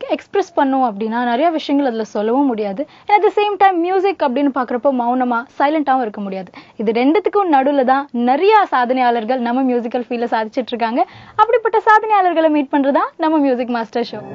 Express பண்ணோம் அப்படின்னா நிறைய விஷயங்கள் அதுல சொல்லவும் முடியாது at the same time music அப்படின்னு பாக்குறப்போ மௌனமா சைலண்டாவும் இருக்க முடியாது இது ரெண்டுத்துக்கும் நடுவுல தான் நிறைய சாதனையாளர்கள் நம்ம மியூசிக்கல் ஃபீல்ட்ல சாதிச்சிட்டு இருக்காங்க அப்படிப்பட்ட சாதனையாளர்களை மீட் பண்றதா நம்ம மியூசிக் மாஸ்டர் ஷோ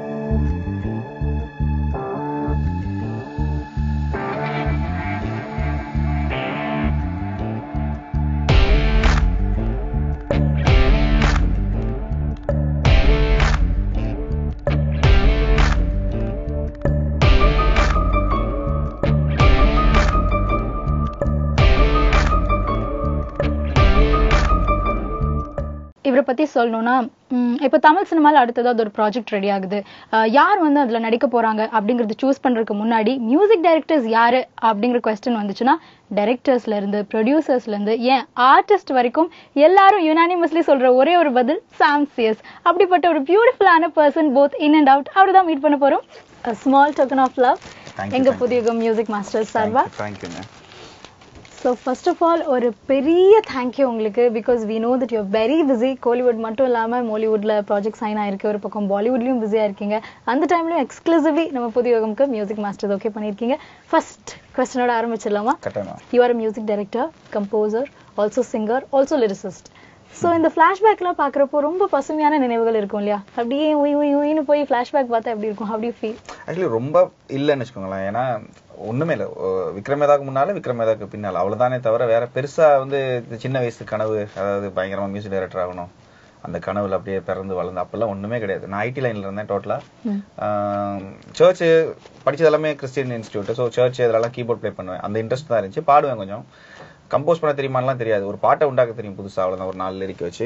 இவரை பத்தி சொல்லணும்னா ம், இப்ப தமிழ் சினிமால அடுத்ததா ஒரு ப்ராஜெக்ட் ரெடி ஆகுது அஹ், யார் வந்து அதுல நடிக்க போறாங்க அப்படிங்கறது சூஸ் பண்றதுக்கு முன்னாடி மியூசிக் டைரக்டர்ஸ் யாரு அப்படிங்கிற கொஸ்டின் வந்துச்சுன்னா டைரக்டர்ஸ்ல இருந்து ப்ரொடியூசர்ஸ்ல இருந்து ஏன் ஆர்டிஸ்ட் வரைக்கும் எல்லாரும் யுனானிமஸ்லி சொல்ற ஒரே ஒரு பதில் சாம் சிஎஸ் அப்படிப்பட்ட ஒரு பியூட்டிஃபுல்லான person both in and out அவர் தான் மீட் பண்ண போறோம் small token of love Thank you, எங்க thank you. புதிய மியூசிக் மாஸ்டர் சார்வா தேங்க்யூங்க ஸோ ஃபர்ஸ்ட் ஆஃப் ஆல் ஒரு பெரிய தேங்க்யூ உங்களுக்கு because we know that you're very busy Kollywood மட்டும் இல்லாமல் மாலிவுட்ல ப்ராஜெக்ட் சைன் ஆயிருக்கு ஒரு பக்கம் பாலிவுட்லயும் பிஸியாக இருக்கீங்க அந்த டைம்லயும் எக்ஸ்க்ளூசிவ்லி நம்ம புதிய யுகம்க்கு மியூசிக் மாஸ்டர்ஸ் ஓகே பண்ணியிருக்கீங்க ஃபர்ஸ்ட் கொஸ்டினோட ஆரம்பிச்சிடலாமா கட்டணம் you are music director composer also singer also lyricist so இந்த ஃப்ளாஷ்பேக்லாம் பார்க்குறப்போ ரொம்ப பசுமையான நினைவுகள் இருக்கும் இல்லையா அப்படியே உய் உய் உயின்னு போய் ஃப்ளாஷ்பேக் பார்த்தா எப்படி இருக்கும் ஹவு டு ஃபீல் ஆக்சுவலி ரொம்ப இல்லைன்னு வச்சுக்கோங்களேன் ஏன்னா ஒண்ணுமே இல்லை விக்ரமேதாக்கு முன்னால விக்ரமேதாக்கு பின்னால அவ்வளவுதானே தவிர வேற பெருசா வந்து இந்த சின்ன வயசு கனவு அதாவது பயங்கரமா மியூசிக் டைரக்டர் ஆகணும் அந்த கனவுல அப்படியே பிறந்து வளர்ந்து அப்பெல்லாம் ஒண்ணுமே கிடையாது நான் ஐடி லைன்ல இருந்தேன் டோட்டலா சர்ச் படிச்சது எல்லாமே கிறிஸ்டியன் இன்ஸ்டியூட் ஸோ சர்ச் இதெல்லாம் கீபோர்ட் ப்ளே பண்ணுவேன் அந்த இன்ட்ரெஸ்ட் தான் இருந்துச்சு பாடுவேன் கொஞ்சம் கம்போஸ் பண்ண தெரியுமான்லாம் தெரியாது ஒரு பாட்டை உண்டாக்க தெரியும் புதுசா அவ்வளவுதான் ஒரு நாலு லிரிக் வச்சு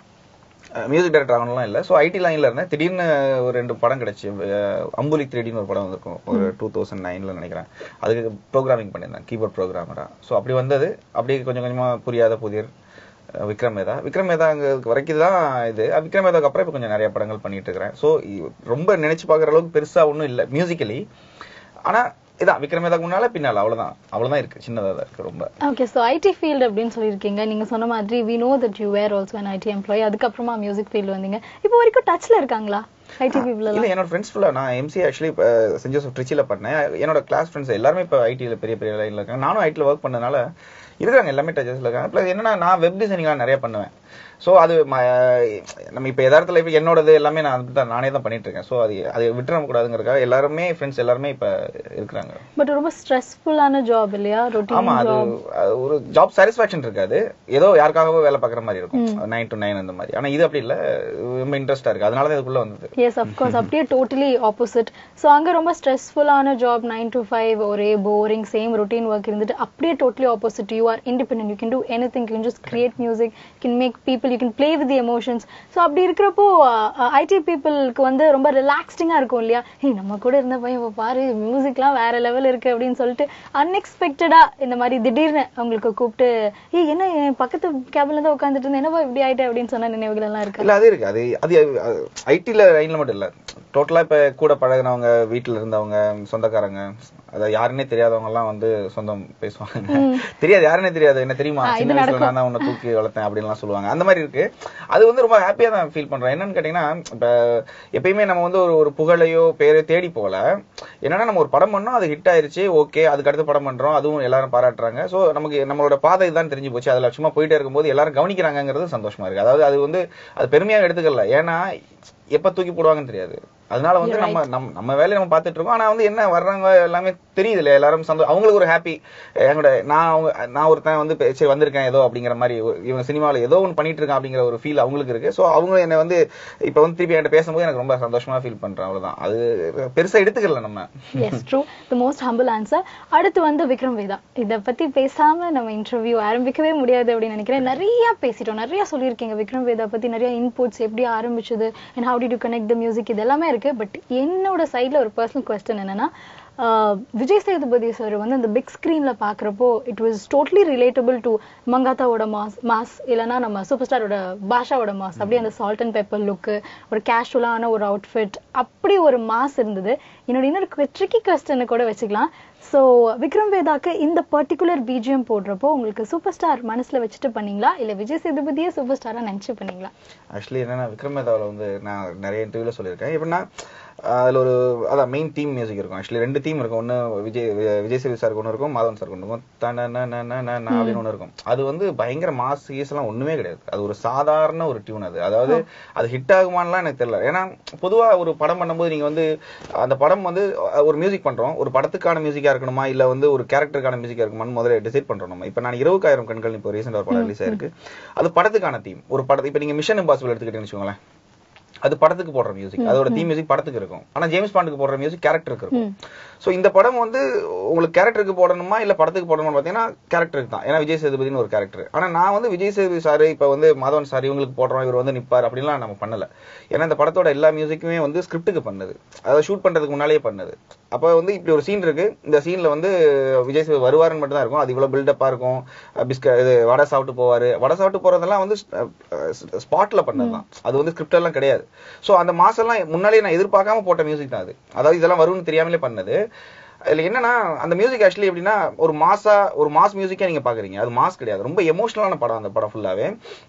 மியூசிக் டைரக்டர் ஆகணும்லாம் இல்லை ஸோ ஐடி லைனில் இருந்தேன் திடீர்னு ஒரு ரெண்டு படம் கிடைச்சு அஹ் அம்புலி த்ரீடின்னு ஒரு படம் வந்திருக்கும் ஒரு டூ தௌசண்ட் நைனில் நினைக்கிறேன் அதுக்கு ப்ரோக்ராமிங் பண்ணியிருந்தேன் கீபோர்ட் ப்ரோக்ராமராக ஸோ அப்படி வந்தது அப்படியே கொஞ்சம் கொஞ்சமாக புரியாத புதிர் அஹ் விக்ரம் மேதா விக்ரம் மேதா அங்கே வரைக்கும் தான் இது அஹ் விக்ரம் மேதாக்கு அப்புறம் இப்போ கொஞ்சம் நிறைய படங்கள் பண்ணிட்டு இருக்கிறேன் ஸோ ரொம்ப நினைச்சு பார்க்குற அளவுக்கு பெருசாக ஒன்றும் இல்லை மியூசிக்கலி ஆனால் இதான் விக்ரம் மேதாக்கு முன்னால பின்னால் அவ்வளோதான் அவ்வளோதான் இருக்கு சின்னதாக தான் இருக்கு ரொம்ப ஓகே ஸோ ஐடி ஃபீல்டு அப்படின்னு சொல்லியிருக்கீங்க நீங்க சொன்ன மாதிரி we know that you were also an IT employee அதுக்கப்புறமா மியூசிக் ஃபீல்டு வந்தீங்க இப்போ வரைக்கும் டச்ல இருக்காங்களா ஐடி பீப்புள் இல்ல என்னோட ஃப்ரெண்ட்ஸ் ஃபுல்லா நான் எம்சி ஆக்சுவலி சென்ட் ஜோசப் ட்ரிச்சில பண்ணேன் என்னோட கிளாஸ் ஃப்ரெண்ட்ஸ் எல்லாருமே இப்போ ஐடியில் பெரிய பெரிய லைன்ல இருக்காங்க நானும் ஐடியில் ஒர்க் பண்ணதுனால இருக்காங்க எல்லாமே டச்சஸ்ல இருக்காங்க ப்ளஸ் என்னன்னா நான் வெப் டிசைனிங்லாம் நிறைய பண்ணுவேன் ஸோ அது ம- நம்ம இப்போ எதார்த்த லைஃப் என்னோடது எல்லாமே நான் அதுக்கு தான் நானே தான் பண்ணிட்டு இருக்கேன் ஸோ அது அது விட்டுற கூடாதுங்கிறதுக்காக எல்லாருமே ஃப்ரெண்ட்ஸ் எல்லாருமே இப்போ இருக்கிறாங்க பட் ரொம்ப ஸ்ட்ரெஸ்ஃபுல்லான ஜாப் இல்லையா ரொட்டீன் ஆமா அது அது ஒரு ஜாப் சாட்டிஸ்ஃபேக்ஷன் இருக்காது ஏதோ யாருக்காகவோ வேலை பார்க்குற மாதிரி இருக்கும் நைன் டு நைன் அந்த மாதிரி ஆனா இது அப்படி இல்ல ரொம்ப இன்ட்ரெஸ்டா இருக்கு அதனால தான் இதுக்குள்ள வந்தது எஸ் அஃப்கோர்ஸ் அப்படியே டோட்டலி ஆப்போசிட் ஸோ அங்க ரொம்ப ஸ்ட்ரெஸ்ஃபுல்லான ஜாப் நைன் டு ஃபைவ் ஒரே போரிங் சேம் ரொட்டீன் ஒர்க் இருந்துட்டு அப்படியே totally opposite you are independent you can do anything you just create music can make people you can play with emotions so அப்படி இருக்கிறப்போ ID பீப்புளுக்கு வந்து ரொம்ப ரிலாக்ஸ்டிங்காக இருக்கும் இல்லையா ஹே நம்ம கூட இருந்த பையன் இப்போ பாரு மியூசிக்லாம் வேற லெவல் இருக்கு அப்படின்னு சொல்லிட்டு அன்எக்ஸ்பெக்டடா இந்த மாதிரி திடீர்னு அவங்களுக்கு கூப்பிட்டு ஏய் என்ன என் பக்கத்து கேபின்ல தான் உட்காந்துட்டு இருந்தேன் என்னப்பா இப்படி ஆயிட்டே அப்படின்னு சொன்ன நினைவுகள் எல்லாம் இருக்கு இல்ல அது இருக்கு அது அது ஐடில லைன்ல மட்டும் இல்ல டோட்டலா இப்ப கூட பழகுனவங்க வீட்டுல இருந்தவங்க சொந்தக்காரங்க அதாவது யாருன்னே தெரியாதவங்க எல்லாம் வந்து சொந்தம் பேசுவாங்க தெரியாது யாருன்னே தெரியாது என்ன தெரியுமா ஆ, இது சின்ன வயசுல நான் தான் உன்னை தூக்கி வளர்த்தேன் அப்படின்லாம் சொல்லுவாங்க அந்த மாதிரி இருக்கு அது வந்து ரொம்ப ஹாப்பியா தான் ஃபீல் பண்றேன் என்னன்னு கேட்டீங்கன்னா இப்ப எப்பயுமே நம்ம வந்து ஒரு ஒரு புகழையோ பேரையோ தேடி போகல என்னன்னா நம்ம ஒரு படம் பண்ணோம் அது ஹிட் ஆயிருச்சு ஓகே அதுக்கு அடுத்து படம் பண்றோம் அதுவும் எல்லாரும் பாராட்டுறாங்க சோ நமக்கு நம்மளோட பாதை தான் தெரிஞ்சு போச்சு அதுல சும்மா போயிட்டே இருக்கும்போது எல்லாரும் கவனிக்கிறாங்கங்கிறது சந்தோஷமா இருக்கு அதாவது அது வந்து அது பெருமையாக எடுத்துக்கல ஏன்னா எப்ப தூக்கி போடுவாங்கன்னு தெரியாது அதனால வந்து நம்ம நம்ம நம்ம வேலையை நம்ம பார்த்துட்டு இருக்கோம் ஆனா வந்து என்ன வர்றாங்க எல்லாமே தெரியுது இல்லையா எல்லாரும் சந்தோஷம் அவங்களுக்கு ஒரு ஹாப்பி எங்களோட நான் அவங்க நான் ஒருத்தன் வந்து இப்ப சரி வந்திருக்கேன் ஏதோ அப்படிங்கிற மாதிரி ஒரு- இவங்க சினிமாவில் ஏதோ ஒன்று பண்ணிட்டு இருக்கான் அப்படிங்கிற ஒரு ஃபீல் அவங்களுக்கு இருக்கு ஸோ அவங்க என்னை வந்து இப்போ வந்து திருப்பி என்கிட்ட பேசும்போது எனக்கு ரொம்ப சந்தோஷமா ஃபீல் பண்றேன் அவ்வளவுதான் அது பெருசா எடுத்துக்கல நம்ம yes true the most humble answer அடுத்து வந்து விக்ரம் வேதா இத பத்தி பேசாம நம்ம இன்டர்வியூ ஆரம்பிக்கவே முடியாது அப்படின்னு நினைக்கிறேன் நிறைய பேசிட்டோம் நிறைய சொல்லியிருக்கீங்க விக்ரம் வேதா பத்தி நிறைய இன்புட்ஸ் எப்படி ஆரம்பிச்சது and how did you connect the music இது எல்லாமே இருக்கு பட் என்னோட சைட்ல ஒரு பர்சனல் கொஸ்டின் என்னன்னா ஆஹ், விஜய் சேதுபதி சார் வந்து அந்த பிக் ஸ்க்ரீன்ல பாக்குறப்போ it was totally relatable to மங்காத்தாவோட மாஸ் மாஸ் இல்லைன்னா நம்ம சூப்பர் ஸ்டாரோட பாஷாவோட மாஸ் அப்படியே அந்த சால்ட் அண்ட் பெப்பர் லுக்கு ஒரு கேஷுவலான ஒரு அவுட்ஃபிட் அப்படி ஒரு மாஸ் இருந்தது என்னோட இன்னொரு ட்ரிக்கி கொஸ்டின் கூட வச்சுக்கலாம் ஸோ விக்ரம் வேதாக்கு இந்த பர்டிகுலர் பிஜிஎம் போடுறப்போ உங்களுக்கு சூப்பர் ஸ்டார் மனசுல வச்சுட்டு பண்ணீங்களா இல்ல விஜய் சேதுபதியே சூப்பர் ஸ்டாரா நினைச்சு பண்ணீங்களா ஆக்சுவலி என்னன்னா விக்ரம் மேதாவில் வந்து நான் நிறைய இன்டர்வியூல சொல்லியிருக்கேன் எப்படின்னா அதுல ஒரு அதான் மெயின் தீம் மியூசிக் இருக்கும் ஆக்சுவலி ரெண்டு தீம் இருக்கும் ஒன்னு விஜய் வி- விஜய் சேவி சாருக்கு ஒன்று இருக்கும் மாதவன் சாருக்கு ஒன்று இருக்கும் தன ந ந ந ந ந அப்படின்னு ஒன்று இருக்கும் அது வந்து பயங்கர மாஸ் கீஸ் எல்லாம் ஒண்ணுமே கிடையாது அது ஒரு சாதாரண ஒரு டியூன் அது அதாவது அது ஹிட் ஆகுமான்லாம் எனக்கு தெரியல ஏன்னா பொதுவா ஒரு படம் பண்ணும்போது நீங்க வந்து அந்த படம் வந்து ஒரு மியூசிக் பண்றோம் ஒரு படத்துக்கான மியூசிக்கா இருக்கணுமா இல்ல வந்து ஒரு கேரக்டருக்கான மியூசிக்கா இருக்குமான்னு முதல்ல டிசைட் பண்றோம் நம்ம இப்போ நான் இருபதாயிரம் கண்கள் இப்போ ரீசெண்டாக ஒரு படம் ரிலீஸ் ஆயிருக்கு அது படத்துக்கான தீம் ஒரு படத்தை இப்போ நீங்க மிஷன் இம்பாசிபிள் எடுத்துக்கிட்டீங்கன்னு வச்சுக்கோங்களேன் அது படத்துக்கு போடுற மியூசிக் அதோட தீம் மியூசிக் படத்துக்கு இருக்கும் ஆனா ஜேம்ஸ் பாண்டுக்கு போடுற மியூசிக் கேரக்டருக்கு இருக்கும் சோ இந்த படம் வந்து உங்களுக்கு கேரக்டருக்கு போடணுமா இல்ல படத்துக்கு போடணுமா பாத்தீங்கன்னா கேரக்டருக்கு தான் ஏன்னா விஜய் சேதுபதினு ஒரு கேரக்டர் ஆனா நான் வந்து விஜய் சேதுபதி சார் இப்ப வந்து மாதவன் சார் இவங்களுக்கு போடுறோம் இவர் வந்து நிப்பார் அப்படிலாம் நம்ம பண்ணல ஏன்னா இந்த படத்தோட எல்லா மியூசிக்குமே வந்து ஸ்கிரிப்டுக்கு பண்ணது அதை ஷூட் பண்றதுக்கு முன்னாலேயே பண்ணது அப்ப வந்து இப்படி ஒரு சீன் இருக்கு இந்த சீன்ல வந்து விஜய் சேதுபதி வருவாருன்னு மட்டும் தான் இருக்கும் அது இவ்வளவு பில்டப்பா இருக்கும் பிஸ்க இது வடை சாப்பிட்டு போவாரு வடை சாப்பிட்டு போறதெல்லாம் வந்து ஸ்பாட்ல பண்ணதுதான் அது வந்து ஸ்கிரிப்ட் எல்லாம் கிடையாது சோ அந்த மாசம்லாம் முன்னாடியே நான் எதிர்பார்க்காம போட்ட மியூசிக் தான் அது அதாவது இதெல்லாம் வரும்னு தெரியாமலே பண்ணது இதுல என்னன்னா அந்த மியூசிக் ஆக்சுவலி எப்படின்னா ஒரு மாசா ஒரு மாஸ் மியூசிக்கே நீங்க பாக்குறீங்க அது மாஸ் கிடையாது ரொம்ப எமோஷனலான படம் அந்த படம் ஃபுல்லாவே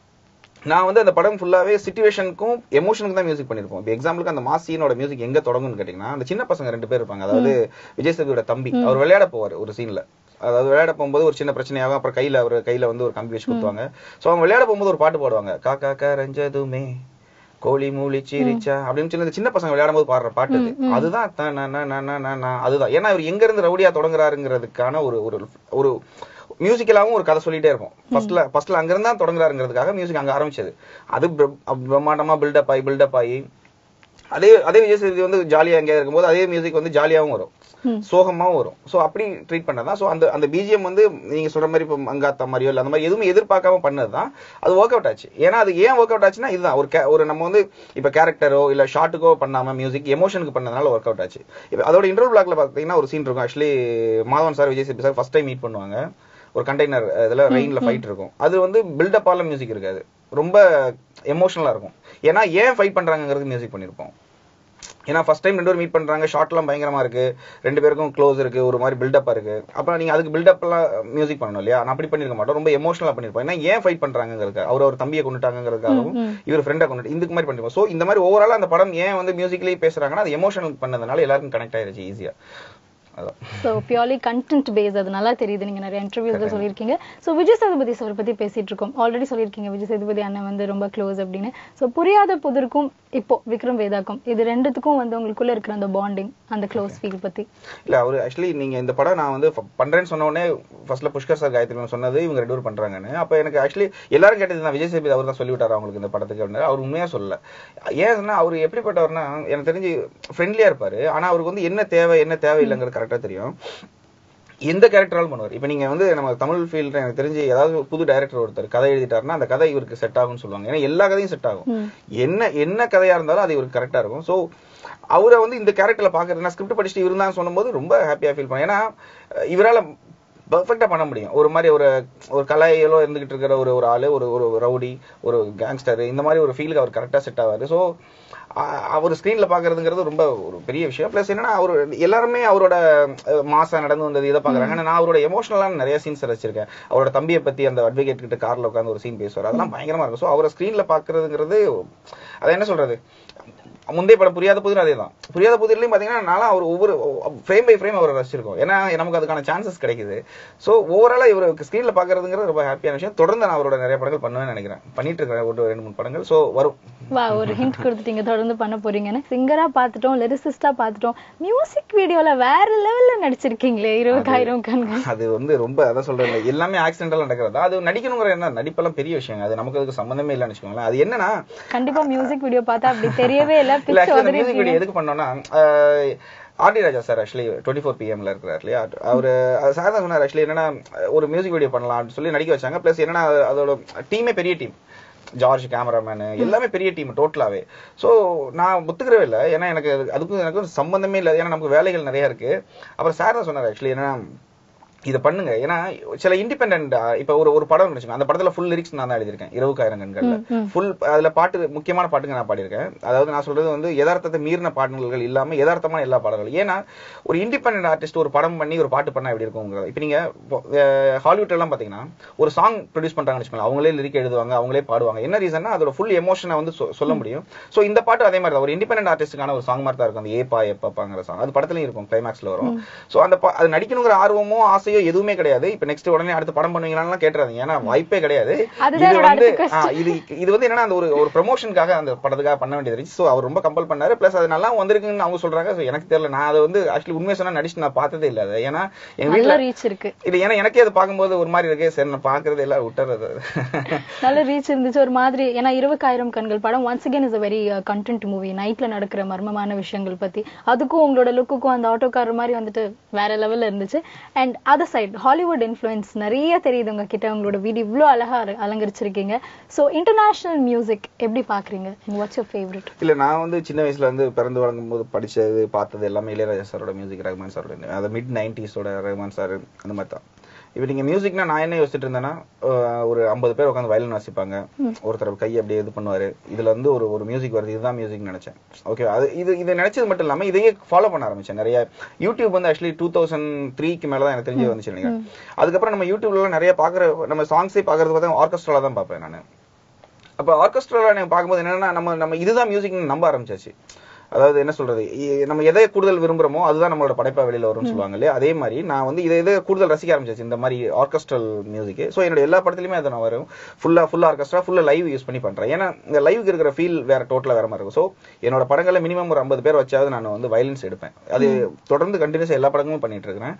நான் வந்து அந்த படம் ஃபுல்லாவே சுச்சுவேஷனுக்கும் எமோஷனுக்கு தான் மியூசிக் பண்ணிருப்போம் இப்போ எக்ஸாம்பிளுக்கு அந்த மாஸ் சீனோட மியூசிக் எங்க தொடங்கும்னு கேட்டீங்கன்னா அந்த சின்ன பசங்க ரெண்டு பேர் இருப்பாங்க அதாவது விஜய் சேதுவோட தம்பி அவர் விளையாட போவார் ஒரு சீன்ல அதாவது விளையாட போகும்போது ஒரு சின்ன பிரச்சனையாகும் அப்புறம் கையில அவர் கையில வந்து ஒரு கம்பி வச்சு குத்துவாங்க சோ அவங்க விளையாட போகும்போது ஒரு பாட்டு பாடுவாங்க காக்கா கரஞ்சதுமே கோழி மூலி சீரிச்சா அப்படின்னு சொல்லி இந்த சின்ன பசங்க விளையாடும் போது பாடுற பாட்டு அது. அதுதான் த ந ந ந ந ந ந. அதுதான் ஏன்னா இவர் எங்க இருந்து ரவுடியா தொடங்குறாருங்கிறதுக்கான ஒரு ஒரு ஒரு மியூசிக்கலாவும் ஒரு கதை சொல்லிட்டே இருக்கும் ஃபர்ஸ்ட்ல ஃபர்ஸ்ட்ல அங்க இருந்தா தொடங்குறாருங்கிறதுக்காக மியூசிக் அங்க ஆரம்பிச்சது அது பிர- பிரம்மாண்டமா பில்டப் ஆகி பில்டப் ஆகி அதே அதே விஜய் சேதுபதி வந்து ஜாலியா எங்கேயா இருக்கும்போது அதே மியூசிக் வந்து ஜாலியாவும் வரும் சோகமாவும் வரும் சோ அப்படி ட்ரீட் பண்ணதான் சோ அந்த அந்த பிஜிஎம் வந்து நீங்க சொல்ற மாதிரி இப்போ மங்காத்தா மாதிரியோ இல்ல அந்த மாதிரி எதுவுமே எதிர்பார்க்காம பண்ணதுதான் அது ஒர்க் அவுட் ஆச்சு ஏன்னா அது ஏன் ஒர்க் அவுட் ஆச்சுன்னா இதுதான் ஒரு ca- ஒரு நம்ம வந்து இப்ப கேரக்டரோ இல்ல ஷார்ட்டுக்கோ பண்ணாம மியூசிக் எமோஷனுக்கு பண்ணதுனால ஒர்க் அவுட் ஆச்சு இப்ப அதோட இன்டர்வல் பிளாக்ல பாத்தீங்கன்னா ஒரு சீன் இருக்கும் actually Madhavan sir Vijay Sethupathi sir first time meet பண்ணுவாங்க ஒரு கண்டெய்னர் இதுல ரெயின்ல ஃபைட் இருக்கும் அது வந்து பில்டப் ஆல மியூசிக் இருக்காது ரொம்ப எமோஷனலா இருக்கும் ஏன்னா ஏன் ஃபைட் பண்றாங்கிறது மியூசிக் பண்ணிருப்போம் ஏன்னா ஃபர்ஸ்ட் டைம் ரெண்டு பேரும் மீட் பண்றாங்க ஷார்ட்லாம் பயங்கரமா இருக்கு ரெண்டு பேருக்கும் க்ளோஸ் இருக்கு ஒரு மாதிரி பில்டப்பா இருக்கு அப்புறம் நீங்க அதுக்கு பில்டப் எல்லாம் மியூசிக் பண்ணணும் இல்லையா நான் அப்படி பண்ணிருக்க மாட்டோம் ரொம்ப எமோஷனலா பண்ணிருப்போம் ஏன்னா ஏன் ஃபைட் பண்றாங்கிறதுக்கு அவர் ஒரு தம்பியை கொண்டுட்டாங்கிறதுக்காகவும் இவர் ஃப்ரெண்டை கொண்டு இந்த மாதிரி பண்ணிருப்போம் சோ இந்த மாதிரி ஓவராலா அந்த படம் ஏன் வந்து மியூசிக்லயே பேசுறாங்கன்னா அது எமோஷனல் பண்ணதுனால எல்லாருக்கும் கனெக்ட் ஆயிருச்சு ஈஸியா அதான் ஸோ பியூர்லி கண்டென்ட் பேஸ் அது நல்லா தெரியுது நீங்க நிறைய இன்டர்வியூஸ்ல சொல்லியிருக்கீங்க ஸோ விஜய் சேதுபதி சார் பத்தி பேசிட்டு இருக்கோம் ஆல்ரெடி சொல்லியிருக்கீங்க விஜய் சேதுபதி அண்ணன் வந்து ரொம்ப க்ளோஸ் அப்படின்னு ஸோ புரியாத புதிருக்கும் இப்போ விக்ரம் வேதாக்கும் இது ரெண்டுத்துக்கும் வந்து உங்களுக்குள்ள இருக்கிற அந்த பாண்டிங் அந்த க்ளோஸ் ஃபீல் பத்தி இல்ல அவரு ஆக்சுவலி நீங்க இந்த படம் நான் வந்து ஃப- பண்றேன்னு சொன்ன உடனே ஃபர்ஸ்ட்ல புஷ்கர் சார் காயத்ரி மேம் சொன்னது இவங்க ரெண்டு பேரும் பண்றாங்கன்னு அப்ப எனக்கு ஆக்சுவலி எல்லாரும் கேட்டது நான் விஜய் சேதுபதி அவர் தான் சொல்லி விட்டாரு அவங்களுக்கு இந்த படத்துக்கு அப்படின்னு அவர் உண்மையா சொல்லல ஏன்னா அவர் எப்படிப்பட்டவர்னா எனக்கு தெரிஞ்சு ஃப்ரெண்ட்லியா இருப்பாரு ஆனா அவருக்கு வந்து என்ன தேவை என்ன தேவையில்லைங்கிறது கரெக்டா தெரியும் எந்த கேரக்டராலும் பண்ணுவார் இப்போ நீங்க வந்து நம்ம தமிழ் ஃபீல்ட்ல எனக்கு தெரிஞ்சு ஏதாவது ஒரு புது டைரக்டர் ஒருத்தர் கதை எழுதிட்டாருன்னா அந்த கதை இவருக்கு செட் ஆகும்னு சொல்லுவாங்க ஏன்னா எல்லா கதையும் செட் ஆகும் என்ன என்ன கதையா இருந்தாலும் அது இவருக்கு கரெக்டா இருக்கும் சோ அவரை வந்து இந்த கேரக்டர்ல பாக்குறது நான் ஸ்கிரிப்ட் படிச்சுட்டு இருந்தான்னு சொல்லும்போது ரொம்ப ஹாப்பியா ஃபீல் பண்ணேன் ஏன்னா அஹ், இவரால பெர்ஃபெக்டா பண்ண முடியும் ஒரு மாதிரி ஒரு ஒரு கலையிலோ இருந்துகிட்டு இருக்கிற ஒரு ஒரு ஆளு ஒரு ஒரு ரவுடி ஒரு கேங்ஸ்டர் இந்த மாதிரி ஒரு ஃபீலுக்கு அவர் கரெக்டா செட் ஆவாரு ஸோ அவர் ஸ்கிரீன்ல பாக்குறதுங்கிறது ரொம்ப ஒரு பெரிய விஷயம் பிளஸ் என்னன்னா அவர் எல்லாருமே அவரோட அஹ், மாசா நடந்து வந்தது இதை பாக்குறாங்க ஆனா நான் அவரோட எமோஷனலான நிறைய சீன்ஸ் ரசிச்சிருக்கேன் அவரோட தம்பியை பத்தி அந்த அட்வொகேட் கிட்ட கார்ல உட்காந்து ஒரு சீன் பேசுவார் அதெல்லாம் பயங்கரமா இருக்கும் ஸோ அவரை ஸ்கிரீன்ல பாக்குறதுங்கிறது அதை என்ன சொல்றது முந்தைய படம் புரியாத புதிர் அதே தான் புரியாத புதிர்லையும் பாத்தீங்கன்னா நான்லாம் அவர் ஒவ்வொரு ஃப்ரேம் பை ஃப்ரேம் அவரை ரசிச்சிருக்கோம் ஏன்னா நமக்கு அதுக்கான சான்சஸ் கிடைக்குது ஸோ ஓவராலா இவர் ஸ்கிரீன்ல பாக்குறதுங்கிறது ரொம்ப ஹாப்பியான விஷயம் தொடர்ந்து நான் அவரோட நிறைய படங்கள் பண்ணுவேன்னு நினைக்கிறேன் பண்ணிட்டு இருக்கிறேன் ஒரு ரெண்டு மூணு படங்கள் ஸோ வரும் வா ஒரு ஹிண்ட் கொடுத்துட்டீங்க தொடர்ந்து பண்ண போறீங்கன்னு சிங்கரா பார்த்துட்டோம் லிரிசிஸ்டா பார்த்துட்டோம் மியூசிக் வீடியோல வேற லெவல்ல நடிச்சிருக்கீங்களே இருபதாயிரம் கண்கள் அது வந்து ரொம்ப அதான் சொல்றேன் எல்லாமே ஆக்சிடென்டல் நடக்கிறதா அது நடிக்கணுங்கிற என்ன நடிப்பெல்லாம் பெரிய விஷயம் அது நமக்கு அதுக்கு சம்பந்தமே இல்லைன்னு வச்சுக்கோங்களேன் அது என்னன்னா கண்டிப்பா மியூசிக் வீடியோ பார்த்தா அப்படி தெரியவே இல்ல இல்ல பிச்சு ஆக்சுவலி உதறி மியூசிக் வீடியோ எதுக்கு பண்ணோம்னா RD Raja sir actually twenty four பிஎம்ல இருக்கிறார் இல்லையா அவரு சார் தான் சொன்னார் ஆக்சுவலி என்னன்னா ஒரு மியூசிக் வீடியோ பண்ணலாம்னு சொல்லி நடிக்க வச்சாங்க பிளஸ் என்னன்னா அது- அதோட டீமே பெரிய டீம் ஜார்ஜ் கேமராமேனு எல்லாமே பெரிய டீம் டோட்டலாவே சோ நான் ஒத்துக்கிறவே இல்லை ஏன்னா எனக்கு அது- அதுக்கும் எனக்கு சம்பந்தமே இல்லை ஏன்னா நமக்கு வேலைகள் நிறைய இருக்கு அப்புறம் சார் தான் சொன்னார் ஆக்சுவலி ஏன்னா இதை பண்ணுங்க ஏன்னா சில இண்டிபெண்டன்ட் இப்ப ஒரு ஒரு படம் வச்சுக்கோங்க அந்த படத்துல ஃபுல் லிரிக்ஸ் நான் தான் எழுதியிருக்கேன் இரவுக்கு ஆயிரம் கண்கள்ல ஃபுல் அதுல பாட்டு முக்கியமான பாட்டுங்க நான் பாடியிருக்கேன் அதாவது நான் சொல்றது வந்து யதார்த்தத்தை மீறின பாடல்கள் இல்லாம யதார்த்தமான எல்லா பாடல்கள் ஏன்னா ஒரு இண்டிபெண்டன்ட் ஆர்டிஸ்ட் ஒரு படம் பண்ணி ஒரு பாட்டு பண்ணா எப்படி இருக்குங்கிறது இப்ப நீங்க ஹாலிவுட் எல்லாம் பாத்தீங்கன்னா ஒரு சாங் ப்ரொடியூஸ் பண்றாங்கன்னு வச்சுக்கோங்க அவங்களே லிரிக் எழுதுவாங்க அவங்களே பாடுவாங்க என்ன ரீசன்னா அதோட ஃபுல் எமோஷனை வந்து சொ- சொல்ல முடியும் சோ இந்த பாட்டு அதே மாதிரி தான் ஒரு இண்டிபெண்டன்ட் ஆர்டிஸ்டுக்கான ஒரு சாங் மாதிரி தான் இருக்கும் அந்த ஏப்பா எப்பப்பாங்கிற சாங் அது படத்துலயும் இருக்கும் கிளைமேக்ஸ்ல வரும் சோ அந்த பா- அது நடிக்கணுங்கிற ஆர்வமோ ஆசையோ எதுவுமே கிடையாது இப்ப நெக்ஸ்ட் உடனே அடுத்து படம் பண்ணுவீங்களான்னு கேட்டுறாதீங்க ஏன்னா வாய்ப்பே கிடையாது அதுதான் இது என்னோட வந்து அடுத்த ஆ, இது இது வந்து என்னன்னா அந்த ஒரு ஒரு ப்ரொமோஷனுக்காக அந்த படத்துக்காக பண்ண வேண்டியது இருந்துச்சு சோ அவர் ரொம்ப கம்பல் பண்ணாரு பிளஸ் அது நல்லா வந்திருக்குன்னு அவங்க சொல்றாங்க So எனக்கு தெரியல நான் அதை வந்து ஆக்சுவலி உண்மையை சொன்னா நடிச்சு நான் பார்த்ததே இல்ல அதை ஏன்னா எங்க நல்ல வீட்ல ரீச் இருக்கு இது ஏன்னா எனக்கே அது பார்க்கும்போது ஒரு மாதிரி இருக்கு சரி நான் பாக்குறது எல்லாம் விட்டுறது நல்ல ரீச் இருந்துச்சு ஒரு மாதிரி ஏன்னா இருபக்காயிரம் கண்கள் படம் once again is a very content movie நைட்ல நடக்கிற மர்மமான விஷயங்கள் பத்தி அதுக்கும் உங்களோட லுக்குக்கும் அந்த ஆட்டோக்கார் மாதிரி வந்துட்டு வேற லெவல்ல இருந்துச்சு and other side Hollywood influence நிறைய தெரியுது உங்ககிட்ட உங்களோட வீடு இவ்ளோ அழகா அல- அலங்கரிச்சிருக்கீங்க சோ இன்டர்நேஷனல் மியூசிக் எப்படி பாக்குறீங்க வாட்ஸ் யோர் ஃபேவரட் இல்ல நான் வந்து சின்ன வயசுல வந்து பிறந்து வளரும் போது படிச்சது பார்த்தது எல்லாமே இளையராஜா சாரோட மியூசிக் ரஹ்மான் சாரோட அது மிட் நைன்டிஸோட ரஹ்மான் சார் அந்த மாதிரி தான் இப்போ நீங்க மியூசிக்னா நான் என்ன யோசிச்சுட்டு இருந்தேன்னா அஹ், ஒரு ஐம்பது பேர் உட்காந்து வயலின் வாசிப்பாங்க ஒருத்தர் கை அப்படியே இது பண்ணுவாரு இதுல இருந்து ஒரு ஒரு மியூசிக் வருது இதுதான் மியூசிக் நினைச்சேன் ஓகே அது இது இது நினைச்சது மட்டும் இல்லாம இதையே ஃபாலோ பண்ண ஆரம்பிச்சேன் நிறைய யூடியூப் வந்து ஆக்சுவலி டூ தௌசண்ட் த்ரீக்கு மேல தான் எனக்கு தெரிஞ்சு வந்துச்சு நினைக்கிறேன் அதுக்கப்புறம் நம்ம யூடியூப்ல எல்லாம் நிறைய பாக்குற நம்ம சாங்ஸே பாக்குறது பார்த்தா ஆர்கெஸ்ட்ரால தான் பார்ப்பேன் நான் அப்ப ஆர்கெஸ்ட்ரால நீங்க பார்க்கும்போது என்னன்னா நம்ம நம்ம இதுதான் மியூசிக்னு நம்ப ஆரம்பிச்சாச்சு அதாவது என்ன சொல்றது இ- நம்ம எதை கூடுதல் விரும்புறோமோ அதுதான் நம்மளோட படைப்பா வெளியில வரும்னு சொல்லுவாங்க இல்லையா அதே மாதிரி நான் வந்து இதை இதை கூடுதல் ரசிக்க ஆரம்பிச்சாச்சு இந்த மாதிரி ஆர்கெஸ்ட்ரல் மியூசிக் சோ என்னோட எல்லா படத்துலயுமே அதை நான் வரும் ஃபுல்லா ஃபுல் ஆர்கெஸ்ட்ரா ஃபுல்லா லைவ் யூஸ் பண்ணி பண்றேன் ஏன்னா இந்த லைவுக்கு இருக்கிற ஃபீல் வேற டோட்டலா வேற மாதிரி இருக்கும் சோ என்னோட படங்கள்ல மினிமம் ஒரு ஐம்பது பேர் வச்சாவது நான் வந்து வயலின்ஸ் எடுப்பேன் அது தொடர்ந்து கண்டினியூஸ் எல்லா படங்களும் பண்ணிட்டு இருக்கிறேன்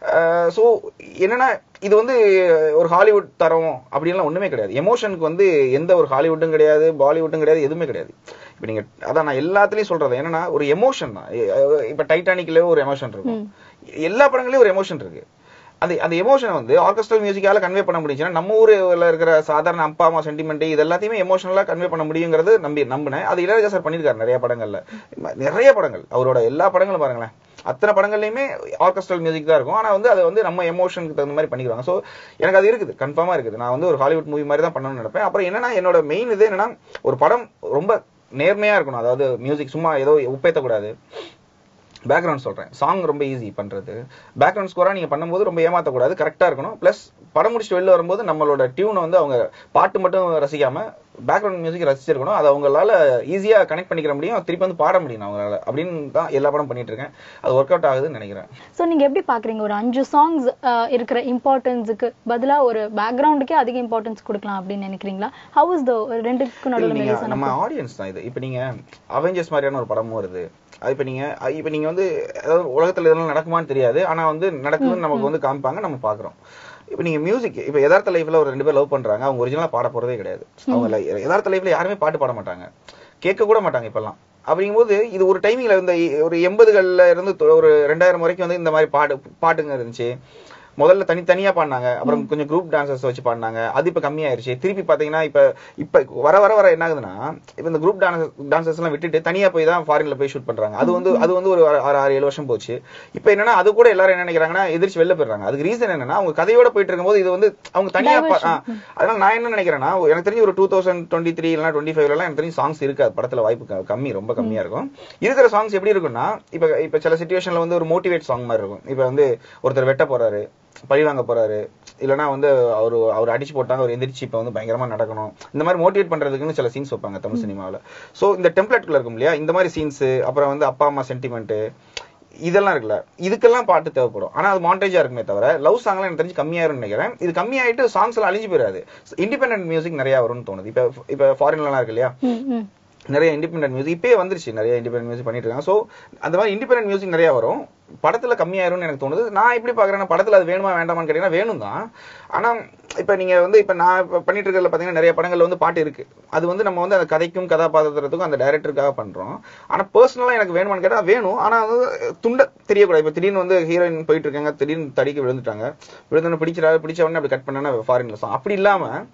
சோ என்னன்னா இது வந்து ஒரு ஹாலிவுட் தரம் அப்படின்லாம் ஒண்ணுமே கிடையாது எமோஷனுக்கு வந்து எந்த ஒரு ஹாலிவுட்டும் கிடையாது பாலிவுட்டும் கிடையாது எதுவுமே கிடையாது இப்ப நீங்க அதான் நான் எல்லாத்துலயும் சொல்றது என்னன்னா ஒரு எமோஷன் தான் எ- அஹ் இப்ப டைட்டானிக்ல ஒரு எமோஷன் இருக்கும் எல்லா படங்களையும் ஒரு எமோஷன் இருக்கு அந்த அந்த எமோஷனை வந்து ஆர்கெஸ்ட்ரல் மியூசிக்கால கன்வே பண்ண முடிஞ்சுன்னா நம்ம ஊர்ல இருக்கிற சாதாரண அப்பா அம்மா சென்டிமெண்ட் இது எல்லாத்தையுமே எமோஷனலா கன்வே பண்ண முடியுங்கிறது நம்பி நம்பினேன் அது இளையராஜா சார் பண்ணிருக்காரு நிறைய படங்கள்ல நிறைய படங்கள் அவரோட எல்லா படங்களும் பாருங்களேன் அத்தனை படங்கள்லயுமே ஆர்கெஸ்ட்ரல் மியூசிக் தான் இருக்கும் ஆனா வந்து அதை வந்து நம்ம எமோஷனுக்கு தகுந்த மாதிரி பண்ணிக்கிறாங்க சோ எனக்கு அது இருக்குது கன்ஃபார்மா இருக்குது நான் வந்து ஒரு ஹாலிவுட் மூவி மாதிரி தான் பண்ணணும்னு நினைப்பேன் அப்புறம் என்னன்னா என்னோட மெயின் இது என்னன்னா ஒரு படம் ரொம்ப நேர்மையா இருக்கணும் அதாவது மியூசிக் சும்மா ஏதோ உப்பேத்தக்கூடாது பேக்ரவுண்ட் சொல்றேன் சாங் ரொம்ப ஈஸி பண்றது பேக்ரவுண்ட் ஸ்கோரா நீங்க பண்ணும்போது ரொம்ப ஏமாத்தக்கூடாது கரெக்டா இருக்கணும் பிளஸ் படம் முடிச்சுட்டு வெளில வரும்போது நம்மளோட டியூனை வந்து அவங்க பாட்டு மட்டும் ரசிக்காம பேக்ரவுண்ட் மியூசிக் ரசிச்சிருக்கணும் அது அவங்களால ஈஸியா கனெக்ட் பண்ணிக்கிற முடியும் திருப்பி வந்து பாட முடியும் அவங்களால அப்படின்னு தான் எல்லா படம் பண்ணிட்டு இருக்கேன் அது ஒர்க் அவுட் ஆகுதுன்னு நினைக்கிறேன் சோ நீங்க எப்படி பாக்குறீங்க ஒரு அஞ்சு சாங்ஸ் இருக்கிற இம்பார்ட்டன்ஸுக்கு பதிலா ஒரு பேக்ரவுண்டுக்கே அதிக இம்பார்ட்டன்ஸ் கொடுக்கலாம் அப்படின்னு நினைக்கிறீங்களா ஹவு இஸ் த ரெண்டுக்கும் இல்ல, நடுவில் நீங்க மெலிசா நம்ம ஆடியன்ஸ் தான் இது இப்ப நீங்க அவெஞ்சர்ஸ் மாதிரியான ஒரு படமும் வருது அது இப்ப நீங்க அ, இப்ப நீங்க வந்து அதாவது உலகத்துல இதெல்லாம் நடக்குமான்னு தெரியாது ஆனா வந்து நடக்குதுன்னு நமக்கு வந்து காமிப்பாங்க நம்ம பாக்குறோம் இப்ப நீங்க மியூசிக் இப்ப யதார்த்த லைஃப்ல ஒரு ரெண்டு பேர் லவ் பண்றாங்க அவங்க ஒரிஜினலா பாட போறதே கிடையாது அவங்க li- யதார்த்த லைஃப்ல யாருமே பாட்டு பாட மாட்டாங்க கேட்க கூட மாட்டாங்க இப்பெல்லாம் அப்படிங்கும்போது இது ஒரு டைமிங்ல இந்த ஒரு எண்பதுகள்ல இருந்து தொ- ஒரு ரெண்டாயிரம் வரைக்கும் வந்து இந்த மாதிரி பாட்டு பாட்டுங்க இருந்துச்சு முதல்ல தனித்தனியா பாடினாங்க அப்புறம் கொஞ்சம் குரூப் டான்சர்ஸ் வச்சு பாடினாங்க அது இப்ப கம்மியாயிருச்சு திருப்பி பாத்தீங்கன்னா இப்ப இப்ப வர வர வர என்ன ஆகுதுன்னா இப்ப இந்த குரூப் டான்சர்ஸ் எல்லாம் விட்டுட்டு தனியா போய் தான் ஃபாரின்ல போய் ஷூட் பண்றாங்க அது வந்து அது வந்து ஒரு ஆறு ஆறு ஏழு வருஷம் போச்சு இப்ப என்னன்னா அது கூட எல்லாரும் என்ன நினைக்கிறாங்கன்னா எதிர்த்து வெளில போயிடுறாங்க அதுக்கு ரீசன் என்னன்னா அவங்க கதையோட போயிட்டு இருக்கும்போது இது வந்து அவங்க தனியா பா- ஆ, அதனால நான் என்ன நினைக்கிறேன்னா எனக்கு தெரிஞ்சு ஒரு டூ தௌசண்ட் டுவெண்ட்டி த்ரீ இல்லைனா டுவெண்ட்டி ஃபைவ்ல எல்லாம் எனக்கு தெரிஞ்சு சாங்ஸ் இருக்காது படத்துல வாய்ப்பு க- கம்மி ரொம்ப கம்மியா இருக்கும் இருக்கிற சாங்ஸ் எப்படி இருக்கும்னா இப்ப இப்ப சில சுச்சுவேஷன்ல வந்து ஒரு மோட்டிவேட் சாங் மாதிரி இருக்கும் இப்ப வந்து ஒருத்தர் வெட்ட போறாரு பழி வாங்க போறாரு இல்லனா வந்து அவரு அவர் அடிச்சு போட்டாங்க அவர் எந்திரிச்சு இப்ப வந்து பயங்கரமா நடக்கணும் இந்த மாதிரி மோட்டிவேட் பண்றதுக்குன்னு சில சீன்ஸ் வைப்பாங்க தமிழ் சினிமாவுல சோ இந்த டெம்ப்ளேட்குள்ள இருக்கும் இல்லையா இந்த மாதிரி சீன்ஸ் அப்புறம் வந்து அப்பா அம்மா சென்டிமெண்ட் இதெல்லாம் இருக்குல்ல இதுக்கெல்லாம் பாட்டு தேவைப்படும் ஆனா அது மாண்டேஜா இருக்குமே தவிர லவ் சாங்லாம் எனக்கு தெரிஞ்சு கம்மியாயிரும்னு நினைக்கிறேன் இது கம்மியாயிட்டு சாங்ஸ் எல்லாம் அழிஞ்சு போயிடாது இண்டிபெண்டன்ட் மியூசிக் நிறைய வரும்னு தோணுது இப்ப இப்ப ஃபாரின்லாம் இருக்கு இல்லையா ம், ம். நிறைய இண்டிபெண்டன்ட் மியூசிக் இப்பயே வந்துருச்சு நிறைய இண்டிபெண்டன்ட் மியூசிக் பண்ணிட்டு இருக்காங்க சோ அந்த மாதிரி இண்டிபெண்டன்ட் மியூசிக் நிறைய வரும் படத்துல கம்மியாயிரும்னு எனக்கு தோணுது நான் எப்படி பாக்குறேன்னா படத்துல அது வேணுமா வேண்டாமான்னு கேட்டீங்கன்னா வேணும் தான் ஆனா இப்ப நீங்க வந்து இப்ப நான் இப்ப பண்ணிட்டு இருக்கிறதுல பாத்தீங்கன்னா நிறைய படங்கள்ல வந்து பாட்டு இருக்கு அது வந்து நம்ம வந்து அந்த கதைக்கும் கதாபாத்திரத்துக்கும் அந்த டைரக்டருக்காக பண்றோம் ஆனா பர்சனலா எனக்கு வேணுமான்னு கேட்டா வேணும் ஆனா அது துண்ட தெரியக்கூடாது இப்ப திடீர்னு வந்து ஹீரோயின் போயிட்டு இருக்காங்க திடீர்னு தடிக்கு விழுந்துட்டாங்க விழுந்தோன்னு பிடிச்சிடா பிடிச்ச உடனே அப்படி கட் பண்ணா ஃபாரின்ல சாங் அப்படி இல்லாம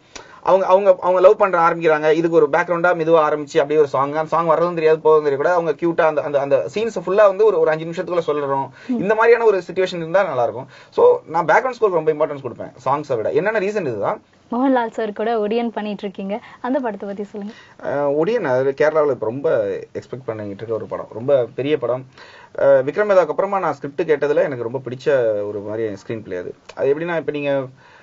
அவங்க அவங்க அவங்க லவ் பண்ற ஆரம்பிக்கிறாங்க இதுக்கு ஒரு பேக்ரவுண்டா மெதுவா ஆரம்பிச்சு அப்படியே ஒரு சாங் சாங் வரதும் தெரியாது போதும் தெரியாது கூட அவங்க கியூட்டா அந்த அந்த அந்த சீன்ஸ் ஃபுல்லா வந்து ஒரு ஒரு அஞ்சு நிமிஷத்துக்குள்ள சொல்றோம் இந்த மாதிரியான ஒரு சுச்சுவேஷன் இருந்தா நல்லா இருக்கும் சோ நான் பேக்ரவுண்ட் ஸ்கோருக்கு ரொம்ப இம்பார்ட்டன்ஸ் கொடுப்பேன் சாங்ஸை விட என்னென்ன ரீசன் இதுதான் மோகன்லால் சார் கூட ஒடியன் பண்ணிட்டு இருக்கீங்க அந்த படத்தை பத்தி சொல்லுங்க அஹ் ஒடியன் அது கேரளாவில் இப்போ ரொம்ப எக்ஸ்பெக்ட் பண்ணிட்டு இருக்க ஒரு படம் ரொம்ப பெரிய படம் அஹ் விக்ரம் வேதாக்கு அப்புறமா நான் ஸ்கிரிப்ட் கேட்டதுல எனக்கு ரொம்ப பிடிச்ச ஒரு மாதிரி ஸ்க்ரீன் பிளே அது அது எப்படின்னா இப்போ நீங்க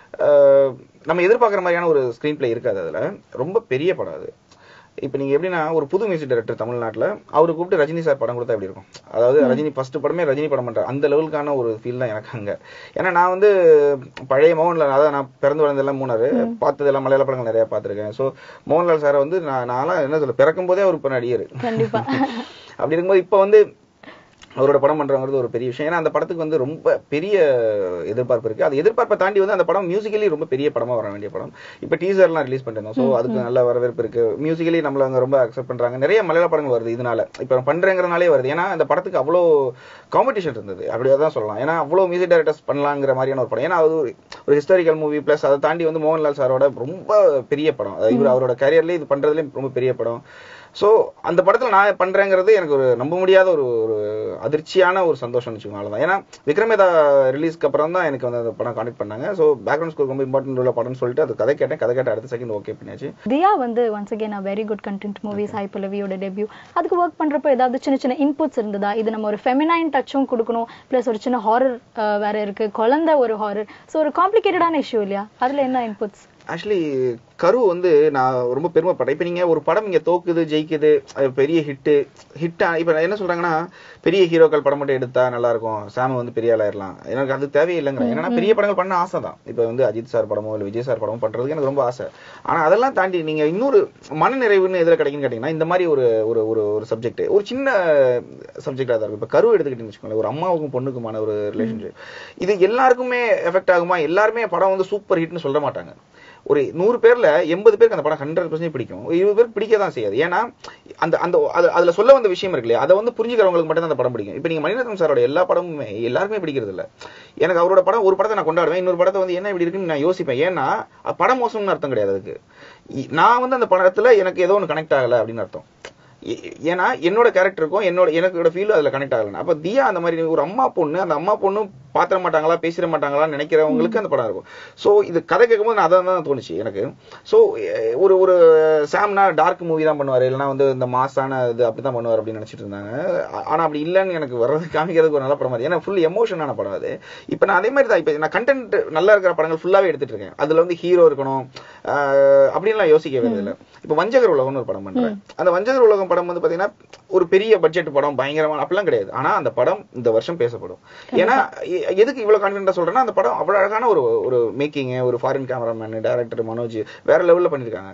அஹ் நம்ம எதிர்பார்க்குற மாதிரியான ஒரு ஸ்க்ரீன் பிளே இருக்காது அதுல ரொம்ப பெரிய படம் அது இப்போ நீங்க எப்படின்னா ஒரு புது மியூசிக் டைரக்டர் தமிழ்நாட்டுல அவரு கூப்பிட்டு ரஜினி சார் படம் கொடுத்தா எப்படி இருக்கும் அதாவது ரஜினி ஃபர்ஸ்ட் படமே ரஜினி படம் பண்ற அந்த லெவலுக்கான ஒரு ஃபீல் தான் எனக்கு அங்க ஏன்னா நான் வந்து பழைய மோகன்லால் அதாவது நான் பிறந்து வளர்ந்ததெல்லாம் மூணாரு பார்த்ததெல்லாம் மலையாள படங்கள் நிறைய பார்த்திருக்கேன் ஸோ மோகன்லால் சாரை வந்து நான் நான்லாம் என்ன சொல்ல பிறக்கும் போதே அவர் இப்போ நடிகர் கண்டிப்பா அப்படி இருக்கும்போது இப்போ வந்து அவரோட படம் பண்றவங்கிறது ஒரு பெரிய விஷயம் ஏன்னா அந்த படத்துக்கு வந்து ரொம்ப பெரிய எதிர்பார்ப்பு இருக்கு அது எதிர்பார்ப்பை தாண்டி வந்து அந்த படம் மியூசிக்கலி ரொம்ப பெரிய படமா வர வேண்டிய படம் இப்போ டீசர்லாம் ரிலீஸ் பண்ணிருந்தோம் ஸோ அதுக்கு நல்ல வரவேற்பு இருக்கு மியூசிக்கலி நம்மள அங்க ரொம்ப அக்செப்ட் பண்றாங்க நிறைய மலையாள படங்கள் வருது இதனால இப்போ பண்றேங்கிறனாலே வருது ஏன்னா அந்த படத்துக்கு அவ்வளோ காம்படிஷன் இருந்தது அப்படியே தான் சொல்லலாம் ஏன்னா அவ்வளோ மியூசிக் டைரக்டர்ஸ் பண்ணலாங்கிற மாதிரியான ஒரு படம் ஏன்னா அது ஒரு ஒரு ஹிஸ்டாரிக்கல் மூவி பிளஸ் அதை தாண்டி வந்து மோகன்லால் சாரோட ரொம்ப பெரிய படம் அதாவது இவர் அவரோட கரியர்லேயே இது பண்றதுலேயே ரொம்ப பெரிய படம் ஸோ அந்த படத்துல நான் பண்றேங்கிறது எனக்கு ஒரு நம்ப முடியாத ஒரு ஒரு அதிர்ச்சியான ஒரு சந்தோஷம் வச்சுக்கோங்க தான் ஏன்னா விக்ரமேதா ரிலீஸ்க்கு அப்புறம் தான் எனக்கு வந்து அந்த படம் கான்டெக்ட் பண்ணாங்க ஸோ பேக்ரவுண்ட் ஸ்கோர் ரொம்ப இம்பார்ட்டன்ட் உள்ள படம்னு சொல்லிட்டு அது கதை கேட்டேன் கதை கேட்ட அடுத்த செகண்ட் ஓகே பண்ணியாச்சு தியா வந்து once again very good content movie Sai பல்லவியோட டெபியூ அதுக்கு ஒர்க் பண்றப்போ ஏதாவது சின்ன சின்ன இன்புட்ஸ் இருந்ததா இது நம்ம ஒரு ஃபெமினைன் டச்சும் கொடுக்கணும் ப்ளஸ் ஒரு சின்ன ஹாரர் வேற இருக்கு குழந்தை ஒரு ஹாரர் ஸோ ஒரு காம்ப்ளிகேட்டடான இஷ்யூ இல்லையா அதுல என்ன இன்புட்ஸ் ஆக்சுவலி கரு வந்து நான் ரொம்ப பெருமைப்பட்டேன் இப்போ நீங்க ஒரு படம் இங்க தோக்குது ஜெயிக்குது அது பெரிய ஹிட்டு ஹிட்டா இப்போ என்ன சொல்றாங்கன்னா பெரிய ஹீரோக்கள் படம் மட்டும் எடுத்தா நல்லா இருக்கும் சாம வந்து பெரிய ஆளாயிரலாம் எனக்கு அது தேவையில்லைங்கிற ஏன்னா பெரிய படங்கள் பண்ண ஆசை தான் இப்போ வந்து அஜித் சார் படமோ இல்லை விஜய் சார் படமோ பண்றதுக்கு எனக்கு ரொம்ப ஆசை ஆனா அதெல்லாம் தாண்டி நீங்க இன்னொரு மன நிறைவுன்னு எதுல கிடைக்குன்னு கேட்டீங்கன்னா இந்த மாதிரி ஒரு ஒரு ஒரு ஒரு சப்ஜெக்ட் ஒரு சின்ன சப்ஜெக்டா தான் இருக்கும் இப்போ கரு எடுத்துக்கிட்டீங்கன்னு வச்சுக்கோங்களேன் ஒரு அம்மாவுக்கும் பொண்ணுக்குமான ஒரு ரிலேஷன்ஷிப் இது எல்லாருக்குமே எஃபெக்ட் ஆகுமா எல்லாருமே படம் வந்து சூப்பர் ஹிட்னு சொல்ல மாட்டாங்க ஒரு நூறு பேர்ல எண்பது பேருக்கு அந்த படம் ஹண்ட்ரட் பர்சன்ட் பிடிக்கும் ஒரு இருபது பேருக்கு பிடிக்க தான் செய்யாது ஏன்னா அந்த அந்த அது அதுல சொல்ல வந்த விஷயம் இருக்கு இல்லையா அதை வந்து புரிஞ்சுக்கிறவங்களுக்கு மட்டும் தான் அந்த படம் பிடிக்கும் இப்போ நீங்க மணிரத்னம் சாரோட எல்லா படமுமே எல்லாருக்குமே பிடிக்கிறது இல்ல எனக்கு அவரோட படம் ஒரு படத்தை நான் கொண்டாடுவேன் இன்னொரு படத்தை வந்து என்ன இப்படி இருக்குன்னு நான் யோசிப்பேன் ஏன்னா அ- படம் மோசம்னு அர்த்தம் கிடையாது அதுக்கு இ- நான் வந்து அந்த படத்துல எனக்கு ஏதோ ஒன்று கனெக்ட் ஆகல அப்படின்னு அர்த்தம் ஏ- ஏன்னா என்னோட கேரக்டருக்கும் என்னோட எனக்கு ஃபீல் அதுல கனெக்ட் ஆகல அப்ப தியா அந்த மாதிரி ஒரு அம்மா பொண்ணு அந்த அம்மா பொண்ணு பாத்திர மாட்டாங்களா பேசிட மாட்டாங்களான்னு நினைக்கிறவங்களுக்கு அந்த படம் இருக்கும் சோ இது கதை கேட்கும்போது நான் அதான் தான் தோணுச்சு எனக்கு சோ ஒரு ஒரு சாம்னா டார்க் மூவி தான் பண்ணுவாரு இல்லைன்னா வந்து இந்த மாசான இது அப்படிதான் பண்ணுவார் அப்படின்னு நினைச்சிட்டு இருந்தாங்க ஆ- ஆனா அப்படி இல்லைன்னு எனக்கு வர்றது காமிக்கிறதுக்கு ஒரு நல்ல படம் மாதிரி ஏன்னா ஃபுல் எமோஷனான படம் அது இப்போ நான் அதே மாதிரி தான் இப்போ நான் கண்டென்ட் நல்லா இருக்கிற படங்கள் ஃபுல்லாவே எடுத்துட்டு இருக்கேன் அதுல வந்து ஹீரோ இருக்கணும் ஆஹ் அப்படின்லாம் யோசிக்கவே இல்லை இப்போ வஞ்சகர் உலகம்னு ஒரு படம் பண்றேன் அந்த வஞ்சகர் உலகம் படம் வந்து பாத்தீங்கன்னா ஒரு பெரிய பட்ஜெட் படம் பயங்கரமான அப்படிலாம் கிடையாது ஆனா அந்த படம் இந்த வருஷம் பேசப்படும் ஏன்னா எ- எதுக்கு இவ்வளவு கான்பிடண்டா சொல்றேன்னா அந்த படம் அவ்வளவு அழகான ஒரு ஒரு மேக்கிங் ஒரு ஃபாரின் கேமராமேன் டைரக்டர் மனோஜ் வேற லெவல்ல பண்ணிருக்காங்க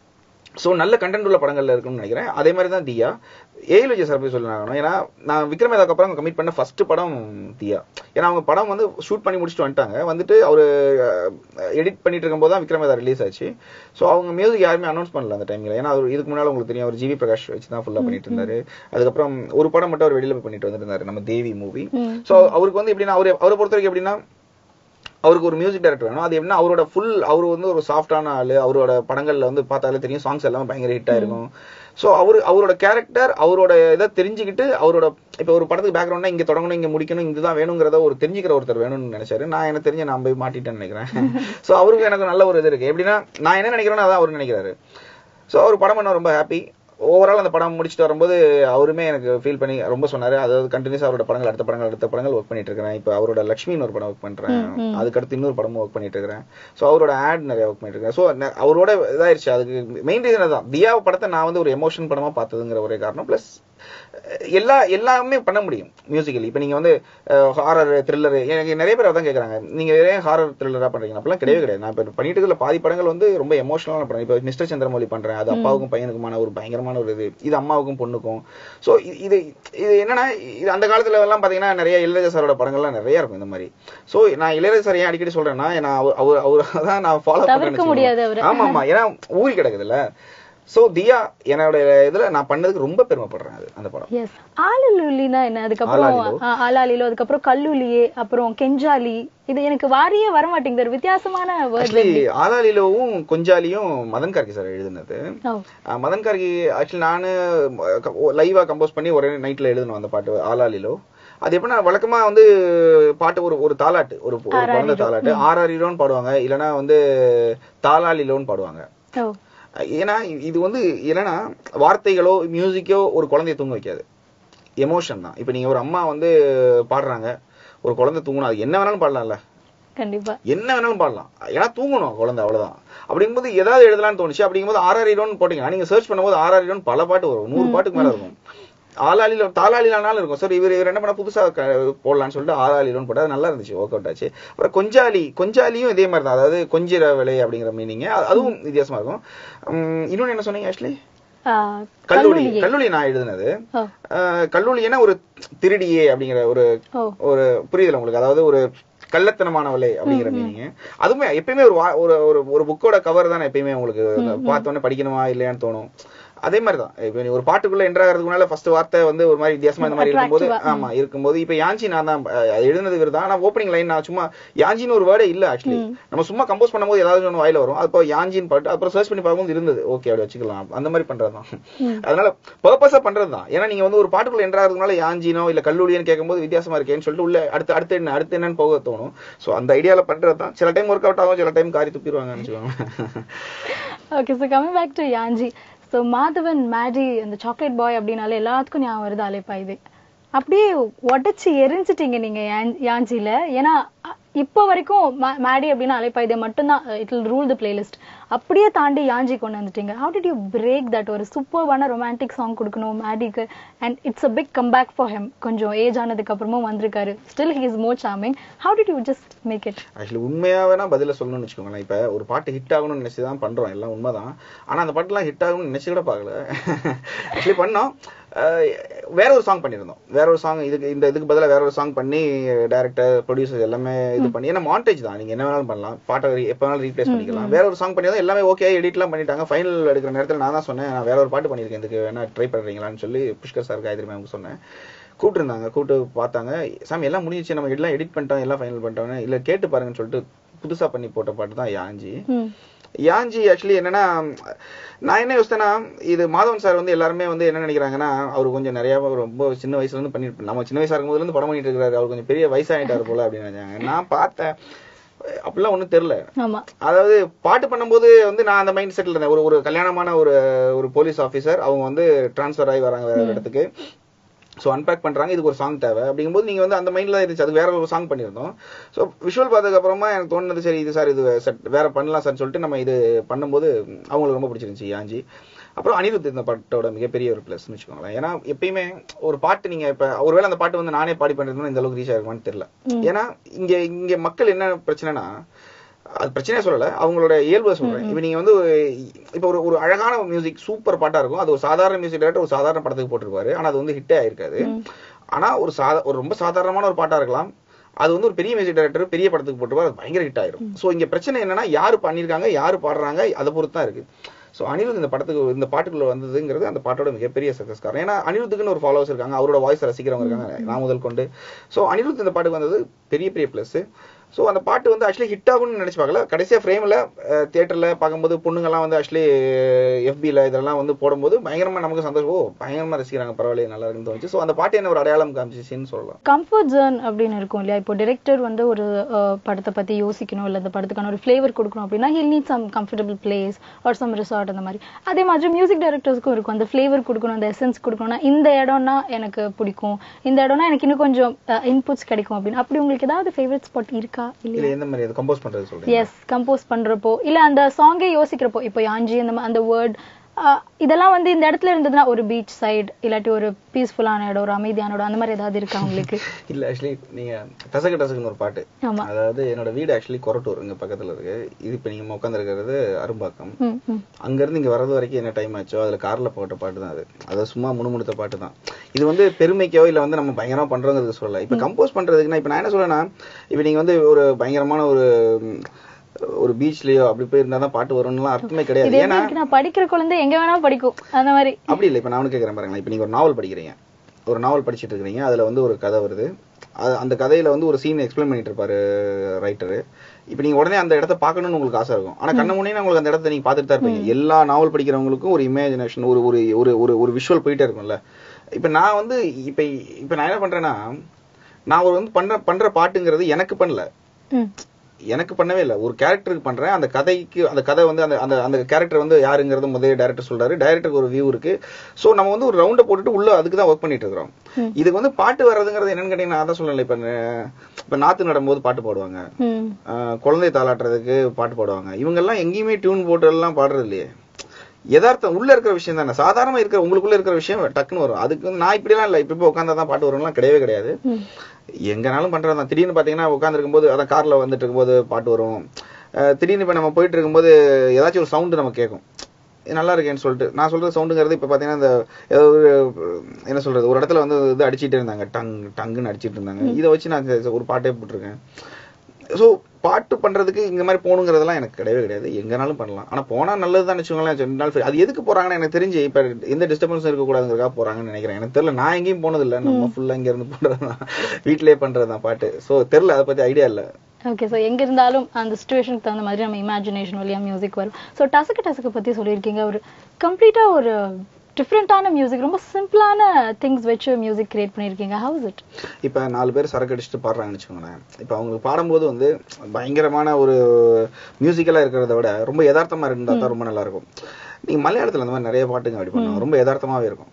சோ நல்ல கண்டென்ட் உள்ள படங்கள்ல இருக்கும்னு நினைக்கிறேன் அதே மாதிரி தான் தியா ஏஎல் விஜய் சார் போய் சொல்லணும் ஏன்னா நான் விக்ரமேதாக்கு அப்புறம் கமிட் பண்ண ஃபர்ஸ்ட் படம் தியா ஏன்னா அவங்க படம் வந்து ஷூட் பண்ணி முடிச்சுட்டு வந்துட்டாங்க வந்துட்டு அவரு எடிட் பண்ணிட்டு இருக்கும்போது தான் விக்ரமேதா ரிலீஸ் ஆச்சு சோ அவங்க மியூசிக் யாருமே அனௌன்ஸ் பண்ணல அந்த டைம்ல ஏன்னா அவர் இதுக்கு முன்னால உங்களுக்கு தெரியும் அவர் ஜிவி பிரகாஷ் வச்சு தான் ஃபுல்லா பண்ணிட்டு இருந்தாரு அதுக்கப்புறம் ஒரு படம் மட்டும் அவர் வெளியில போய் பண்ணிட்டு வந்துட்டு இருந்தாரு நம்ம தேவி மூவி சோ அவருக்கு வந்து எப்படின்னா அவரு அவரை பொறுத்த வரைக்கும் எப்படின்னா அவருக்கு ஒரு மியூசிக் டைரக்டர் வேணும் அது எப்படின்னா அவரோட ஃபுல் அவர் வந்து ஒரு சாஃப்டான ஆளு அவரோட படங்கள்ல வந்து பார்த்தாலே தெரியும் சாங்ஸ் எல்லாமே பயங்கர ஹிட் ஆயிருக்கும் சோ அவரு அவரோட கேரக்டர் அவரோட இதை தெரிஞ்சுக்கிட்டு அவரோட இப்ப ஒரு படத்துக்கு பேக்ரவுண்டா இங்க தொடங்கணும் இங்க முடிக்கணும் இதுதான் வேணுங்கிறத ஒரு தெரிஞ்சுக்கிற ஒருத்தர் வேணும்னு நினைச்சாரு நான் எனக்கு தெரிஞ்ச நான் போய் மாட்டிட்டேன்னு நினைக்கிறேன் சோ அவருக்கு எனக்கு நல்ல ஒரு இது இருக்கு எப்படின்னா நான் என்ன நினைக்கிறேனோ அதான் அவர் நினைக்கிறாரு சோ அவர் படம் பண்ண ரொம்ப ஹாப்பி ஓவரால் அந்த படம் முடிச்சுட்டு வரும்போது அவருமே எனக்கு ஃபீல் பண்ணி ரொம்ப சொன்னாரு அதாவது கண்டினியூஸ் அவரோட படங்கள் அடுத்த படங்கள் அடுத்த படங்கள் ஒர்க் பண்ணிட்டு இருக்கிறேன் இப்போ அவரோட லக்ஷ்மின்னு ஒரு படம் ஒர்க் பண்றேன் அதுக்கடுத்து இன்னொரு படமும் ஒர்க் பண்ணிட்டு இருக்கிறேன் ஸோ அவரோட ஆட் நிறைய ஒர்க் பண்ணிட்டு இருக்கேன் ஸோ அவரோட இதாயிருச்சு அதுக்கு மெயின் ரீசன் தான் தியா படத்தை நான் வந்து ஒரு எமோஷன் படமா பார்த்ததுங்கிற ஒரே காரணம் பிளஸ் எல்லா எல்லாமே பண்ண முடியும் மியூசிக்கலி இப்போ நீங்க வந்து ஹாரர் த்ரில்லர் எனக்கு நிறைய பேர் அதான் கேட்குறாங்க நீங்க ஏன் ஹாரர் த்ரில்லரா பண்றீங்க அப்படிலாம் கிடையவே கிடையாது நான் இப்போ பண்ணிட்டு இருக்கிற பாதி படங்கள் வந்து ரொம்ப எமோஷனலான படம் இப்போ மிஸ்டர் சந்திரமௌலி பண்றேன் அது அப்பாவுக்கும் பையனுக்குமான ஒரு பயங்கரமான ஒரு இது இது அம்மாவுக்கும் பொண்ணுக்கும் ஸோ இது இது என்னன்னா இது அந்த காலத்துல எல்லாம் பாத்தீங்கன்னா நிறைய இளையராஜா சாரோட படங்கள்லாம் நிறைய இருக்கும் இந்த மாதிரி ஸோ நான் இளையராஜா சார் ஏன் அடிக்கடி சொல்றேன்னா நான் அவர் அவர் அவர் தான் நான் ஃபாலோ தவிர்க்க முடியாது பண்றேன் அவரை. ஆமா ஆமா ஏன்னா ஊறி கிடக்குதுல்ல சோ தியா என்னோட இதுல நான் பண்ணதுக்கு ரொம்ப பெருமைப்படுறேன் அது அந்த படம் எஸ் ஆலலுலினா என்ன அதுக்கப்புறம் ஆலாலிலோ. ஆ, ஆலாலிலோ அதுக்கப்புறம் கல்லுலியே அப்புறம் கெஞ்சாலி இது எனக்கு வாரியே வர மாட்டேங்குது ஒரு வித்தியாசமான வேர்ட் ஆக்சுவலி ஆலாலிலோவும் கொஞ்சாலியும் மதன் கார்கி சார் எழுதுனது ஓ அஹ் மதன் கார்கி ஆக்சுவலி நானு லைவா கம்போஸ் பண்ணி ஒரே நைட்ல எழுதணும் அந்த பாட்டு ஆலாலிலோ அது எப்படின்னா வழக்கமா வந்து பாட்டு ஒரு ஒரு தாலாட்டு ஒரு ஒரு குழந்தை தாலாட்டு ஆறாரிலோன்னு பாடுவாங்க இல்லனா வந்து தாலாலிலோன்னு பாடுவாங்க ஓ ஏன்னா இது வந்து என்னன்னா வார்த்தைகளோ மியூசிக்கோ ஒரு குழந்தைய தூங்க வைக்காது எமோஷன் தான் இப்போ நீங்க ஒரு அம்மா வந்து பாடுறாங்க ஒரு குழந்தை தூங்கணும் அது என்ன வேணாலும் பாடலாம்ல கண்டிப்பா என்ன வேணாலும் பாடலாம் ஏன்னா தூங்கணும் குழந்தை அவ்வளவுதான் அப்படிங்கும்போது ஏதாவது எழுதலாம்னு தோணுச்சு அப்படிங்கும்போது ஆர்ஆர் ஹீரோன்னு போட்டீங்கன்னா நீங்க சர்ச் பண்ணும்போது ஆர்ஆர் ஹீரோன்னு பல பாட்டு வரும் நூறு பாட்டுக்கு மேல இருக்கும் ஆளாளில தாளாளிலானாலும் இருக்கும் சார் இவர் இவர் என்ன பண்ண புதுசா க- போடலாம்னு சொல்லிட்டு ஆளாளிலோன்னு போட்டா அது நல்லா இருந்துச்சு ஒர்க் அவுட் ஆச்சு அப்புறம் கொஞ்சாலி கொஞ்சாலியும் இதே மாதிரி தான் அதாவது கொஞ்சிர விலை அப்படிங்கிற மீனிங் அதுவும் வித்தியாசமா இருக்கும் உம், இன்னொன்னு என்ன சொன்னீங்க ஆக்சுவலி ஆ, கல்லூரி கல்லுலியே கல்லூரி நான் எழுதுனது ஓ அஹ், கல்லூரினா ஒரு திருடியே அப்படிங்கிற ஒரு ஓ ஒரு புரியுதுல உங்களுக்கு அதாவது ஒரு கள்ளத்தனமானவளே அப்படிங்கிற மீனிங் அதுவுமே எப்பயுமே ஒரு வா- ஒரு ஒரு ஒரு புக்கோட கவர் தானே எப்பயுமே உங்களுக்கு பார்த்த உடனே படிக்கணுமா இல்லையான்னு தோணும் அதே மாதிரி தான் இப்போ நீ ஒரு பாட்டுக்குள்ள என்டர் ஆகிறதுக்கு முன்னால ஃபர்ஸ்ட் வார்த்தை வந்து ஒரு மாதிரி வித்தியாசமா இந்த மாதிரி இருக்கும்போது ஆமா இருக்கும்போது இப்போ யாஞ்சி நான் தான் அஹ், எழுதுனது இவர் தான் ஆனா ஓப்பனிங் லைன் நான் சும்மா யாஞ்சின்னு ஒரு வேர்டே இல்ல ஆக்சுவலி நம்ம சும்மா கம்போஸ் பண்ணும்போது ஏதாவது ஒன்று வாயில வரும் அப்போ யாஞ்சின்னு பாட்டு அப்புறம் சர்ச் பண்ணி பார்க்கும்போது இருந்தது ஓகே அப்படி வச்சுக்கலாம் அந்த மாதிரி பண்றதுதான் அதனால பர்பஸா பண்றது தான் ஏன்னா நீங்க வந்து ஒரு பாட்டுக்குள்ள என்டர் ஆகிறதுனால யாஞ்சினோ இல்ல கல்லூரின்னு கேட்கும்போது வித்தியாசமா இருக்கேன்னு சொல்லிட்டு உள்ள அடுத்து அடுத்து என்ன அடுத்து என்னன்னு போக தோணும் சோ அந்த ஐடியால பண்றது தான் சில டைம் ஒர்க் அவுட் ஆகும் சில டைம் காரி துப்பிடுவாங்கன்னு வச்சுக்கோங்க okay so coming back to Yaanji so Madhavan Maddy அந்த சாக்லேட் பாய் அப்படின்னாலே எல்லாத்துக்கும் ஞாபகம் வருது அலைப்பாயுது அப்படியே உடச்சி எரிஞ்சிட்டீங்க நீங்க யான்- யாஞ்சில ஏன்னா அ- இப்போ வரைக்கும் மா- மேடி அப்படின்னா அலைப்பாயுதே மட்டும்தான் it will rule the playlist அப்படியே தாண்டி யாஞ்சி கொண்டு வந்துட்டீங்க how did you break that ஒரு சூப்பர்வான ரொமான்டிக் சாங் கொடுக்கணும் மேடிக்கு and it's a big come back for him கொஞ்சம் ஏஜ் ஆனதுக்கு அப்புறமும் வந்திருக்காரு still he is more charming how did you just make it actually உண்மையாவே நான் பதில சொல்லணும்னு வச்சுக்கோங்களேன் இப்ப ஒரு பாட்டு ஹிட் ஆகணும்னு நினைச்சு தான் பண்றோம் எல்லாம் உண்மைதான் ஆனா அந்த பாட்டுலாம் ஹிட் ஆகணும்னு நினைச்சு கூட பார்க்கல ஆக்சுவலி பண்ணோம் அஹ் வேற ஒரு சாங் பண்ணியிருந்தோம் வேற ஒரு சாங் இதுக்கு இந்த இதுக்கு பதிலா வேற ஒரு சாங் பண்ணி டைரக்டர் ப்ரொடியூசர் எல்லாமே இது பண்ணி ஏன்னா மாண்டேஜ் தான் நீங்க என்ன வேணாலும் பண்ணலாம் பாட்டை re- எப்ப வேணாலும் ரீப்ளேஸ் பண்ணிக்கலாம் வேற ஒரு சாங் பண்ணியிருந்தோம் எல்லாமே ஓகே எடிட்லாம் பண்ணிட்டாங்க ஃபைனல் எடுக்கிற நேரத்துல நான் தான் சொன்னேன் நான் வேற ஒரு பாட்டு பண்ணியிருக்கேன் இதுக்கு வேணா ட்ரை பண்றீங்களான்னு சொல்லி புஷ்கர் சார் காயத்ரி மேம் சொன்னேன் கூப்பிட்டுருந்தாங்க கூப்பிட்டு பார்த்தாங்க சாமி எல்லாம் முடிஞ்சிச்சு நம்ம எல்லாம் எடிட் பண்ணிட்டோம் எல்லாம் ஃபைனல் பண்ணிட்டோம் இல்ல கேட்டு பாருங்கன்னு சொல்லிட்டு புதுசா பண்ணி போட்ட பாட்டு தான் யாஞ்சி ம் யாஞ்சி ஆக்சுவலி என்னன்னா நான் என்ன யோசித்தேன்னா இது மாதவன் சார் வந்து எல்லாருமே வந்து என்ன நினைக்கிறாங்கன்னா அவர் கொஞ்சம் நிறைய ரொம்ப சின்ன வயசுல இருந்து பண்ணிட்டு நம்ம சின்ன வயசா இருக்கும்போதுல இருந்து படம் பண்ணிட்டு இருக்காரு அவர் கொஞ்சம் பெரிய வயசாயிட்டாரு போல அப்படின்னு நினைச்சாங்க நான் பார்த்தேன் அப்படிலாம் ஒண்ணும் தெரியல ஆமா அதாவது பாட்டு பண்ணும்போது வந்து நான் அந்த மைண்ட் செட்ல இருந்தேன் ஒரு ஒரு கல்யாணமான ஒரு ஒரு போலீஸ் ஆபீசர் அவங்க வந்து டிரான்ஸ்ஃபர் ஆகி வராங்க வேற ஒரு இடத்துக்கு ஸோ அன்பேக் பண்றாங்க இதுக்கு ஒரு சாங் தேவை அப்படிங்கும்போது நீங்க வந்து அந்த மைண்ட்ல இருந்துச்சு அது வேற ஒரு சாங் பண்ணியிருந்தோம் ஸோ விஷுவல் பார்த்ததுக்கு அப்புறமா எனக்கு தோணுது சரி இது சார் இது செட் வேற பண்ணலாம் சார் சொல்லிட்டு நம்ம இது பண்ணும்போது அவங்களுக்கு ரொம்ப பிடிச்சிருந்துச்சு யாஞ்சி அப்புறம் அனிருத் இந்த பாட்டோட மிகப்பெரிய ஒரு பிளஸ்னு வச்சுக்கோங்களேன் ஏன்னா எப்பயுமே ஒரு பாட்டு நீங்க இப்ப ஒருவேளை அந்த பாட்டு வந்து நானே பாடி பண்ணிருந்தோம்னா இந்த அளவுக்கு ரீச் ஆயிருக்குமான்னு தெரியல ஏன்னா இங்க இங்க மக்கள் என்ன பிரச்சனைனா அது பிரச்சனையே சொல்லல அவங்களோட இயல்பை சொல்றேன் இப்ப நீங்க வந்து இப்ப ஒரு ஒரு அழகான மியூசிக் சூப்பர் பாட்டா இருக்கும் அது ஒரு சாதாரண மியூசிக் டேரக்டர் ஒரு சாதாரண படத்துக்கு போட்டிருப்பாரு ஆனா அது வந்து ஹிட்டே ஆயிருக்காது ஆனா ஒரு சாதா ஒரு ரொம்ப சாதாரணமான ஒரு பாட்டா இருக்கலாம் அது வந்து ஒரு பெரிய மியூசிக் டைரக்டர் பெரிய படத்துக்கு போட்டுருவாரு அது பயங்கர ஹிட் ஆயிரும் சோ இங்க பிரச்சனை என்னன்னா யாரு பண்ணிருக்காங்க யாரு பாடுறாங்க அதை பொறுத்து தான் இருக்கு சோ அனிருத் இந்த படத்துக்கு இந்த பாட்டுக்குள்ள வந்ததுங்கிறது அந்த பாட்டோட மிகப்பெரிய சக்சஸ் காரணம் ஏன்னா அனிருத்துக்குன்னு ஒரு ஃபாலோவர்ஸ் இருக்காங்க அவரோட வாய்ஸ் ரசிக்கிறவங்க இருக்காங்க நான் முதல் கொண்டு சோ அனிருத் இந்த பாட்டுக்கு வந்தது பெரிய பெரிய பிளஸ் சோ அந்த பாட்டு வந்து ஆக்சுவலி ஹிட் ஆகும்னு நினைச்சு பார்க்கல கடைசியா ஃப்ரேம்ல தியேட்டர்ல பார்க்கும்போது பொண்ணுங்கலாம் வந்து ஆக்சுவலி எஃபில இதெல்லாம் வந்து போடும்போது பயங்கரமா நமக்கு சந்தோஷம் ஓ பயங்கரமா ரசிக்கிறாங்க பரவாயில்ல நல்லா இருக்குன்னு தோணுச்சு சோ அந்த பாட்டு என்ன ஒரு அடையாளம் காமிச்சிச்சுன்னு சொல்லலாம் கம்ஃபர்ட் ஜோன் அப்படின்னு இருக்கும் இல்லையா இப்போ டிரெக்டர் வந்து ஒரு அஹ், படத்தை பத்தி யோசிக்கணும் இல்ல அந்த படத்துக்கான ஒரு ஃபிளேவர் கொடுக்கணும் அப்படின்னா hill need some comfortable place or some resort அந்த மாதிரி அதே மாதிரி மியூசிக் டைரக்டர்ஸ்க்கும் இருக்கும் அந்த ஃபிளேவர் கொடுக்கணும் அந்த எசன்ஸ் கொடுக்கணும்னா இந்த இடம்னா எனக்கு பிடிக்கும் இந்த இடம்னா எனக்கு இன்னும் கொஞ்சம் இன்புட்ஸ் கிடைக்கும் அப்படின்னு அப்படி உங்களுக்கு ஏதாவது ஃபேவரட் ஸ்பாட் இருக்கா இல்லையா இல்ல எந்த மாதிரி அது கம்போஸ் பண்றது சொல்றீங்க எஸ் கம்போஸ் பண்றப்போ இல்ல அந்த சாங்கே யோசிக்கிறப்போ இப்போ யாஞ்சி அந்த மா- அந்த வேர்ட் இதெல்லாம் வந்து இந்த இடத்துல இருந்ததுன்னா ஒரு பீச் சைடு இல்லாட்டி ஒரு பீஸ்ஃபுல்லான இடம் ஒரு அமைதியான இடம் அந்த மாதிரி ஏதாவது இருக்கா உங்களுக்கு இல்ல ஆக்சுவலி நீங்க டசக்கு டசக்குன்னு ஒரு பாட்டு ஆமா அதாவது என்னோட வீடு ஆக்சுவலி கொரட்டூர் இங்க பக்கத்துல இருக்கு இது இப்ப நீங்க உட்காந்துருக்கிறது அரும்பாக்கம் ம் ம் அங்க இருந்து இங்க வர்றது வரைக்கும் என்ன டைம் ஆச்சோ அதுல கார்ல போட்ட பாட்டு தான் அது அது சும்மா முணுமுணுத்த பாட்டு தான் இது வந்து பெருமைக்கோ இல்ல வந்து நம்ம பயங்கரமா பண்றோங்கிறது சொல்லல இப்ப கம்போஸ் பண்றதுக்கு நான் இப்ப நான் என்ன சொல்றேன்னா இப்ப நீங்க வந்து ஒரு பயங்கரமான ஒரு ம், ஒரு பீச்லயோ அப்படி போய் இருந்தா தான் பாட்டு வரும்னுலாம் அர்த்தமே இது கிடையாது எப்படி ஏன்னா இருக்குன்னா படிக்கிற குழந்தை எங்க வேணா படிக்கும் அந்த மாதிரி அப்படி இல்லை இப்ப நான் ஒண்ணு கேட்கறேன் பாருங்களேன் இப்ப நீங்க ஒரு நாவல் படிக்கிறீங்க ஒரு நாவல் படிச்சிட்டு இருக்கீங்க அதுல வந்து ஒரு கதை வருது அது அந்த கதையில வந்து ஒரு சீன் எக்ஸ்பிளைன் பண்ணிட்டு இருப்பாரு ரைட்டரு இப்ப நீங்க உடனே அந்த இடத்த பார்க்கணும்னு உங்களுக்கு ஆசை இருக்கும் ஆனா கண்ண முன்னே உங்களுக்கு அந்த இடத்த நீங்க பார்த்துட்டு தான் இருப்பீங்க எல்லா நாவல் படிக்கிறவங்களுக்கும் ஒரு இமேஜினேஷன் ஒரு ஒரு ஒரு ஒரு ஒரு விஷுவல் போயிட்டே இருக்கும்ல இப்ப நான் வந்து இப்ப இப்ப நான் என்ன பண்றேன்னா நான் ஒரு வந்து பண்ற பண்ற பாட்டுங்கிறது எனக்கு பண்ணல ம் எனக்கு பண்ணவே இல்லை ஒரு கேரக்டருக்கு பண்றேன் அந்த கதைக்கு அந்த கதை வந்து அந்த அந்த அந்த கேரக்டர் வந்து யாருங்கிறது முதல்ல டைரக்டர் சொல்றாரு டைரக்டருக்கு ஒரு வியூ இருக்கு சோ நம்ம வந்து ஒரு ரவுண்டை போட்டுட்டு உள்ள அதுக்கு தான் ஒர்க் பண்ணிட்டு இருக்கிறோம் ம். இதுக்கு வந்து பாட்டு வர்றதுங்கிறது என்னன்னு கேட்டீங்கன்னா அதான் சொல்லல இப்ப ந- இப்ப நாத்து நடும்போது பாட்டு பாடுவாங்க ம் ஆஹ் குழந்தை தாளாட்டுறதுக்கு பாட்டு பாடுவாங்க இவங்க எல்லாம் எங்கேயுமே டியூன் போட்டு எல்லாம் பாடுறது இல்லையே யதார்த்தம் உள்ள இருக்கிற விஷயம் தானே சாதாரணமா இருக்கிற உங்களுக்குள்ள இருக்கிற விஷயம் டக்குன்னு வரும் அதுக்கு வந்து நான் இப்படிலாம் இல்ல இப்ப இப்ப உட்காந்தா தான் பாட்டு வரும்லாம் கிடையவே கிடையாது ம் எங்கனாலும் பண்றது தான் திடீர்னு பாத்தீங்கன்னா உட்காந்துருக்கும் போது அதான் கார்ல வந்துட்டு இருக்கும்போது பாட்டு வரும் அஹ் திடீர்னு இப்ப நம்ம போயிட்டு இருக்கும்போது ஏதாச்சும் ஒரு சவுண்டு நம்ம கேட்கும் இது நல்லா இருக்கேன்னு சொல்லிட்டு நான் சொல்றது சவுண்டுங்கிறது இப்ப பாத்தீங்கன்னா இந்த ஏதோ ஒரு என்ன சொல்றது ஒரு இடத்துல வந்து இது அடிச்சிட்டே இருந்தாங்க டங் டங்குன்னு அடிச்சிட்டு இருந்தாங்க இதை வச்சு நான் இந்த ஒரு பாட்டே போட்டிருக்கேன் ஸோ பாட்டு பண்றதுக்கு இந்த மாதிரி போகணுங்கிறதெல்லாம் எனக்கு கிடையவே கிடையாது எங்கனாலும் பண்ணலாம் ஆனா போனா நல்லதுதான் வச்சுக்கோங்களேன் ரெண்டு நாள் free. அது எதுக்கு போறாங்கன்னு எனக்கு தெரிஞ்சு இப்ப எந்த டிஸ்டர்பன்ஸும் இருக்கக்கூடாதுங்கிறதுக்காக போறாங்கன்னு நினைக்கிறேன் எனக்கு தெரியல நான் எங்கேயும் போனது இல்ல நம்ம ஃபுல்லா இங்க இருந்து பண்றதுதான் வீட்லயே பண்றதுதான் பாட்டு சோ தெரியல அதை பத்தி ஐடியா இல்ல ஓகே ஸோ எங்க இருந்தாலும் அந்த சுச்சுவேஷனுக்கு தகுந்த மாதிரி நம்ம இமேஜினேஷன் வழியா மியூசிக் வரும் ஸோ டசக்கு டசக்கு பத்தி சொல்லியிருக்கீங்க ஒரு கம்ப்ளீட்டா ஒரு டிஃப்ரெண்டான மியூசிக் ரொம்ப சிம்பிளான திங்ஸ் வச்சு மியூசிக் கிரியேட் பண்ணியிருக்கீங்க ஹவு இஸ் இட் இப்ப நாலு பேர் சரக்கு அடிச்சுட்டு பாடுறாங்கன்னு வச்சுக்கோங்களேன் இப்ப அவங்களுக்கு பாடும்போது வந்து பயங்கரமான ஒரு மியூசிக்கலா இருக்கிறத விட ரொம்ப யதார்த்தமா இருந்தா தான் ரொம்ப நல்லா இருக்கும் நீங்க மலையாளத்துல அந்த மாதிரி நிறைய பாட்டுங்க அப்படி பண்ணுவாங்க ரொம்ப யதார்த்தமாவே இருக்கும்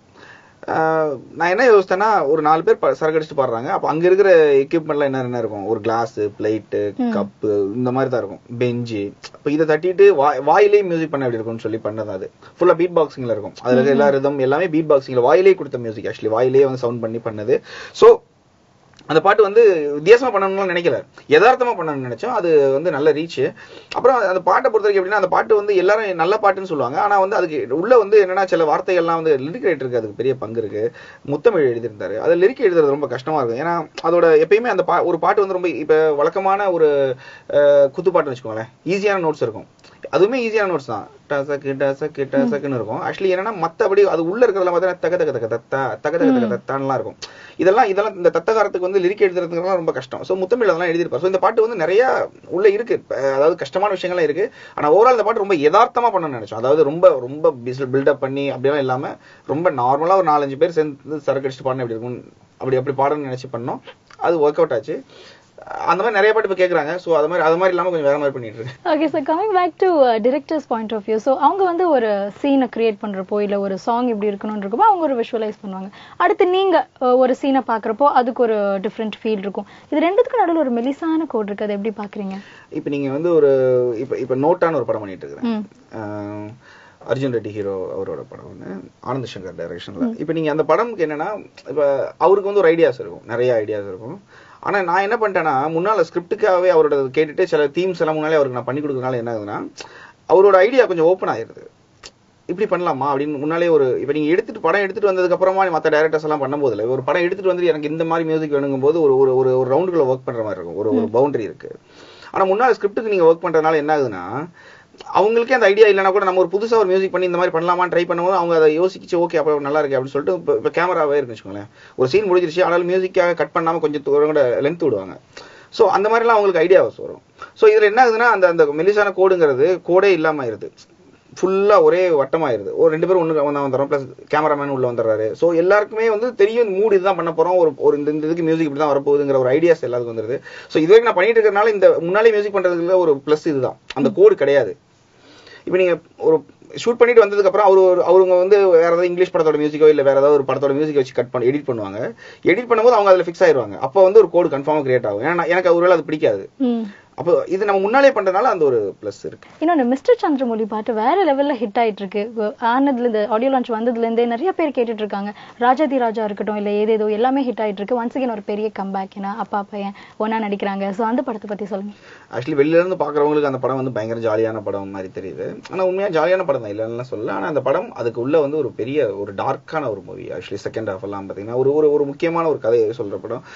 ஆஹ் நான் என்ன யோசிச்சேன்னா ஒரு நாலு பேர் ப- சரக்கு அடிச்சுட்டு பாடுறாங்க அப்ப அங்க இருக்கிற எக்யூப்மெண்ட்லாம் என்ன என்ன இருக்கும் ஒரு கிளாஸ் பிளேட்டு கப்பு இந்த மாதிரி தான் இருக்கும் பெஞ்சு அப்ப இதை தட்டிட்டு வாய் வாயிலே மியூசிக் பண்ண எப்படி இருக்கும்னு சொல்லி பண்ணது அது ஃபுல்லா பீட் பாக்ஸிங்ல இருக்கும் அதுல இருக்க எல்லா ரிதம் எல்லாமே பீட் பாக்ஸிங்ல வாயிலே கொடுத்த மியூசிக் ஆக்சுவலி வாயிலே வந்து சவுண்ட் பண்ணி பண்ணது சோ அந்த பாட்டு வந்து வித்தியாசமா பண்ணணும்னு நினைக்கல யதார்த்தமா பண்ணணும்னு நினைச்சோம் அது வந்து நல்ல ரீச் அப்புறம் அந்த பாட்டை பொறுத்த வரைக்கும் எப்படின்னா அந்த பாட்டு வந்து எல்லாரும் நல்ல பாட்டுன்னு சொல்லுவாங்க ஆனா வந்து அதுக்கு உள்ள வந்து என்னன்னா சில வார்த்தைகள்லாம் வந்து லிரிக் ரைட்டருக்கு அதுக்கு பெரிய பங்கு இருக்கு முத்தமிழ் எழுதியிருந்தாரு அது லிரிக் எழுதுறது ரொம்ப கஷ்டமா இருக்கும் ஏன்னா அதோட எப்பயுமே அந்த பா ஒரு பாட்டு வந்து ரொம்ப இப்ப வழக்கமான ஒரு அஹ், குத்துப்பாட்டுன்னு வச்சுக்கோங்களேன் ஈஸியான நோட்ஸ் இருக்கும் அதுவுமே ஈஸியான நோட்ஸ் தான் டசக்கு டசக்கு டசக்குன்னு இருக்கும் ஆக்சுவலி என்னன்னா மத்தபடி அது உள்ள இருக்கிறதுல பார்த்தீங்கன்னா தக தக தக தத்தா தக தக தக தத்தான்லாம் இருக்கும் இதெல்லாம் இதெல்லாம் இந்த தத்தகாரத்துக்கு வந்து லிரிக் எழுதுறதுக்குலாம் ரொம்ப கஷ்டம் ஸோ முத்தமிழ் அதெல்லாம் எழுதியிருப்பார் ஸோ இந்த பாட்டு வந்து நிறைய உள்ள இருக்கு அஹ் அதாவது கஷ்டமான விஷயங்கள்லாம் இருக்கு ஆனா ஓவரால் இந்த பாட்டு ரொம்ப யதார்த்தமா பண்ணணும்னு நினைச்சோம் அதாவது ரொம்ப ரொம்ப பில்டப் பண்ணி அப்படிலாம் இல்லாம ரொம்ப நார்மலா ஒரு நாலஞ்சு பேர் சேர்ந்து சரக்கு அடிச்சுட்டு பாடணும் எப்படி இருக்கும் அப்படி அப்படி பாடணும்னு நினைச்சு பண்ணோம் அது ஒர்க் அவுட் ஆச்சு அந்த மாதிரி நிறைய பாட்டு இப்போ கேட்குறாங்க ஸோ அது மாதிரி அது மாதிரி இல்லாம கொஞ்சம் வேற மாதிரி பண்ணிட்டு இருக்கேன் okay sir coming back to director's point of view so அவங்க வந்து ஒரு சீனை கிரியேட் பண்றப்போ இல்ல ஒரு சாங் இப்படி இருக்கணும்னு இருக்கப்போ அவங்க ஒரு விஷுவலைஸ் பண்ணுவாங்க அடுத்து நீங்க அஹ், ஒரு சீனை பாக்குறப்போ அதுக்கு ஒரு டிஃப்ரெண்ட் ஃபீல் இருக்கும் இது ரெண்டுத்துக்கும் நடுவில் ஒரு மெலிசான கோட் இருக்கு அதை எப்படி பாக்குறீங்க இப்போ நீங்க வந்து ஒரு இப்போ இப்போ நோட்டான ஒரு படம் பண்ணிட்டு இருக்கிறேன் ம் ஆஹ் அர்ஜுன் ரெட்டி ஹீரோ அவரோட படம் ஒன்று ஆனந்த் சங்கர் டைரக்ஷன்ல இப்போ நீங்க அந்த படம்க்கு என்னன்னா இப்போ அவருக்கு வந்து ஒரு ஐடியாஸ் இருக்கும் நிறைய ஐடியாஸ் இருக்கும் ஆனா நான் என்ன பண்ணிட்டேன்னா முன்னால ஸ்கிரிப்டுக்காகவே அவரோட கேட்டுட்டு சில தீம்ஸ் எல்லாம் முன்னாலே அவருக்கு நான் பண்ணி கொடுக்கறதுனால என்ன ஆகுதுன்னா அவரோட ஐடியா கொஞ்சம் ஓப்பன் ஆயிருது இப்படி பண்ணலாமா அப்படின்னு முன்னாலே ஒரு இப்போ நீங்க எடுத்துட்டு படம் எடுத்துட்டு வந்ததுக்கு அப்புறமா மற்ற டேரக்டர்ஸ் எல்லாம் பண்ணும்போது இல்லை ஒரு படம் எடுத்துட்டு வந்து எனக்கு இந்த மாதிரி மியூசிக் வேணுங்கும் போது ஒரு ஒரு ஒரு ஒரு ரவுண்டுக்குள்ள ஒர்க் பண்ற மாதிரி இருக்கும் ஒரு ஒரு பவுண்டரி இருக்கு ஆனா முன்னாள் ஸ்கிரிப்டுக்கு நீங்க ஒர்க் பண்றதுனால என்ன ஆகுதுன்னா அவங்களுக்கே அந்த ஐடியா இல்லைனா கூட நம்ம ஒரு புதுசா ஒரு மியூசிக் பண்ணி இந்த மாதிரி பண்ணலாமான்னு ட்ரை பண்ணும்போது அவங்க அதை யோசிச்சு ஓகே அப்போ நல்லா இருக்கு அப்படின்னு சொல்லிட்டு இப்போ இப்போ கேமராவே இருக்கு வச்சுக்கோங்களேன் ஒரு சீன் முடிஞ்சிருச்சு ஆனாலும் மியூசிக்காக கட் பண்ணாம கொஞ்சம் தூரம் கூட லென்த் விடுவாங்க ஸோ அந்த மாதிரிலாம் அவங்களுக்கு ஐடியாஸ் வரும் ஸோ இதுல என்ன ஆகுதுன்னா அந்த அந்த மெலிசான கோடுங்கிறது கோடே இல்லாம ஆயிருது ஃபுல்லா ஒரே வட்டமாயிருது ஒரு ரெண்டு பேரும் ஒண்ணு ஒண்ணா வந்துடுறோம் ப்ளஸ் கேமராமேன் உள்ள வந்துடுறாரு ஸோ எல்லாருக்குமே வந்து தெரியும் மூடு இதுதான் பண்ண போறோம் ஒரு ஒரு இந்த இந்த இதுக்கு மியூசிக் இப்படி தான் வரப்போகுதுங்கிற ஒரு ஐடியாஸ் எல்லாத்துக்கும் வந்துருது ஸோ இது வரைக்கும் நான் பண்ணிட்டு இருக்கறனால இந்த முன்னாலே மியூசிக் பண்றதுல ஒரு ப்ளஸ் இதுதான் அந்த கோடு கிடையாது இப்போ நீங்க ஒரு ஷூட் பண்ணிட்டு வந்ததுக்கு அப்புறம் அவர் ஒரு அவருங்க வந்து வேற ஏதாவது இங்கிலீஷ் படத்தோட மியூசிக்கோ இல்ல வேற ஏதாவது ஒரு படத்தோட மியூசிக் வச்சு கட் பண்ணி எடிட் பண்ணுவாங்க எடிட் பண்ணும்போது அவங்க அதுல ஃபிக்ஸ் ஆயிருவாங்க அப்போ வந்து ஒரு கோடு கன்ஃபார்மா கிரியேட் ஆகும் ஏன்னா நான்- எனக்கு ஒருவேளை அது பிடிக்காது ம் அப்போ இது நம்ம முன்னாலே பண்றதுனால அந்த ஒரு ப்ளஸ் இருக்கு இன்னொன்று மிஸ்டர் சந்திரமௌலி பாட்டு வேற லெவல்ல ஹிட் ஆயிட்டு இருக்கு இப்போ ஆனதுல இந்த ஆடியோ லான்ச் வந்ததுல இருந்தே நிறைய பேர் கேட்டுட்டு இருக்காங்க ராஜாதி ராஜா இருக்கட்டும் இல்ல ஏதேதோ எல்லாமே ஹிட் ஆயிட்டு இருக்கு ஒன்ஸ் அகைன் ஒரு பெரிய கம்பேக் ஏன்னா அப்பா பையன் ஒண்ணா நடிக்கிறாங்க சோ அந்த படத்தை பத்தி சொல்லுங்க ஆக்சுவலி வெளில இருந்து பாக்குறவங்களுக்கு அந்த படம் வந்து பயங்கர ஜாலியான படம் மாதிரி தெரியுது ஆனா உண்மையா ஜாலியான படம் தான் இல்லைன்னு சொல்லல ஆனா அந்த படம் அதுக்கு உள்ள வந்து ஒரு பெரிய ஒரு டார்க்கான ஒரு மூவி ஆக்சுவலி செகண்ட் ஹாஃப் எல்லாம் பாத்தீங்கன்னா ஒரு ஒரு ஒரு முக்கியமான ஒரு கதையை சொல்ற படம்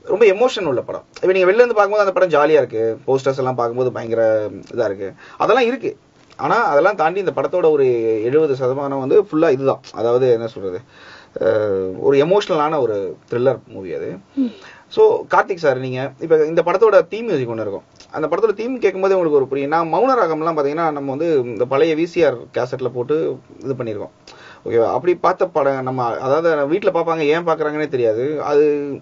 ரொம்ப எமோஷன் உள்ள படம் இப்போ நீங்க வெளில இருந்து பார்க்கும்போது அந்த படம் ஜாலியா இருக்கு போஸ்டர்ஸ் எல்லாம் பார்க்கும்போது பயங்கர இதா இருக்கு அதெல்லாம் இருக்கு ஆனா அதெல்லாம் தாண்டி இந்த படத்தோட ஒரு எழுபது சதமானம் வந்து ஃபுல்லா இதுதான் அதாவது என்ன சொல்றது அஹ், ஒரு எமோஷனலான ஒரு த்ரில்லர் மூவி அது ஸோ கார்த்திக் சார் நீங்க இப்போ இந்த படத்தோட தீம் மியூசிக் ஒன்று இருக்கும் அந்த படத்தோட தீம் கேட்கும்போது உங்களுக்கு ஒரு புரியும் நான் மௌன ராகம்லாம் பார்த்தீங்கன்னா நம்ம வந்து இந்த பழைய விசிஆர் கேசட்ல போட்டு இது பண்ணியிருக்கோம் ஓகேவா அப்படி பார்த்த படம் நம்ம அதாவது வீட்டில் பார்ப்பாங்க ஏன் பார்க்குறாங்கன்னே தெரியாது அது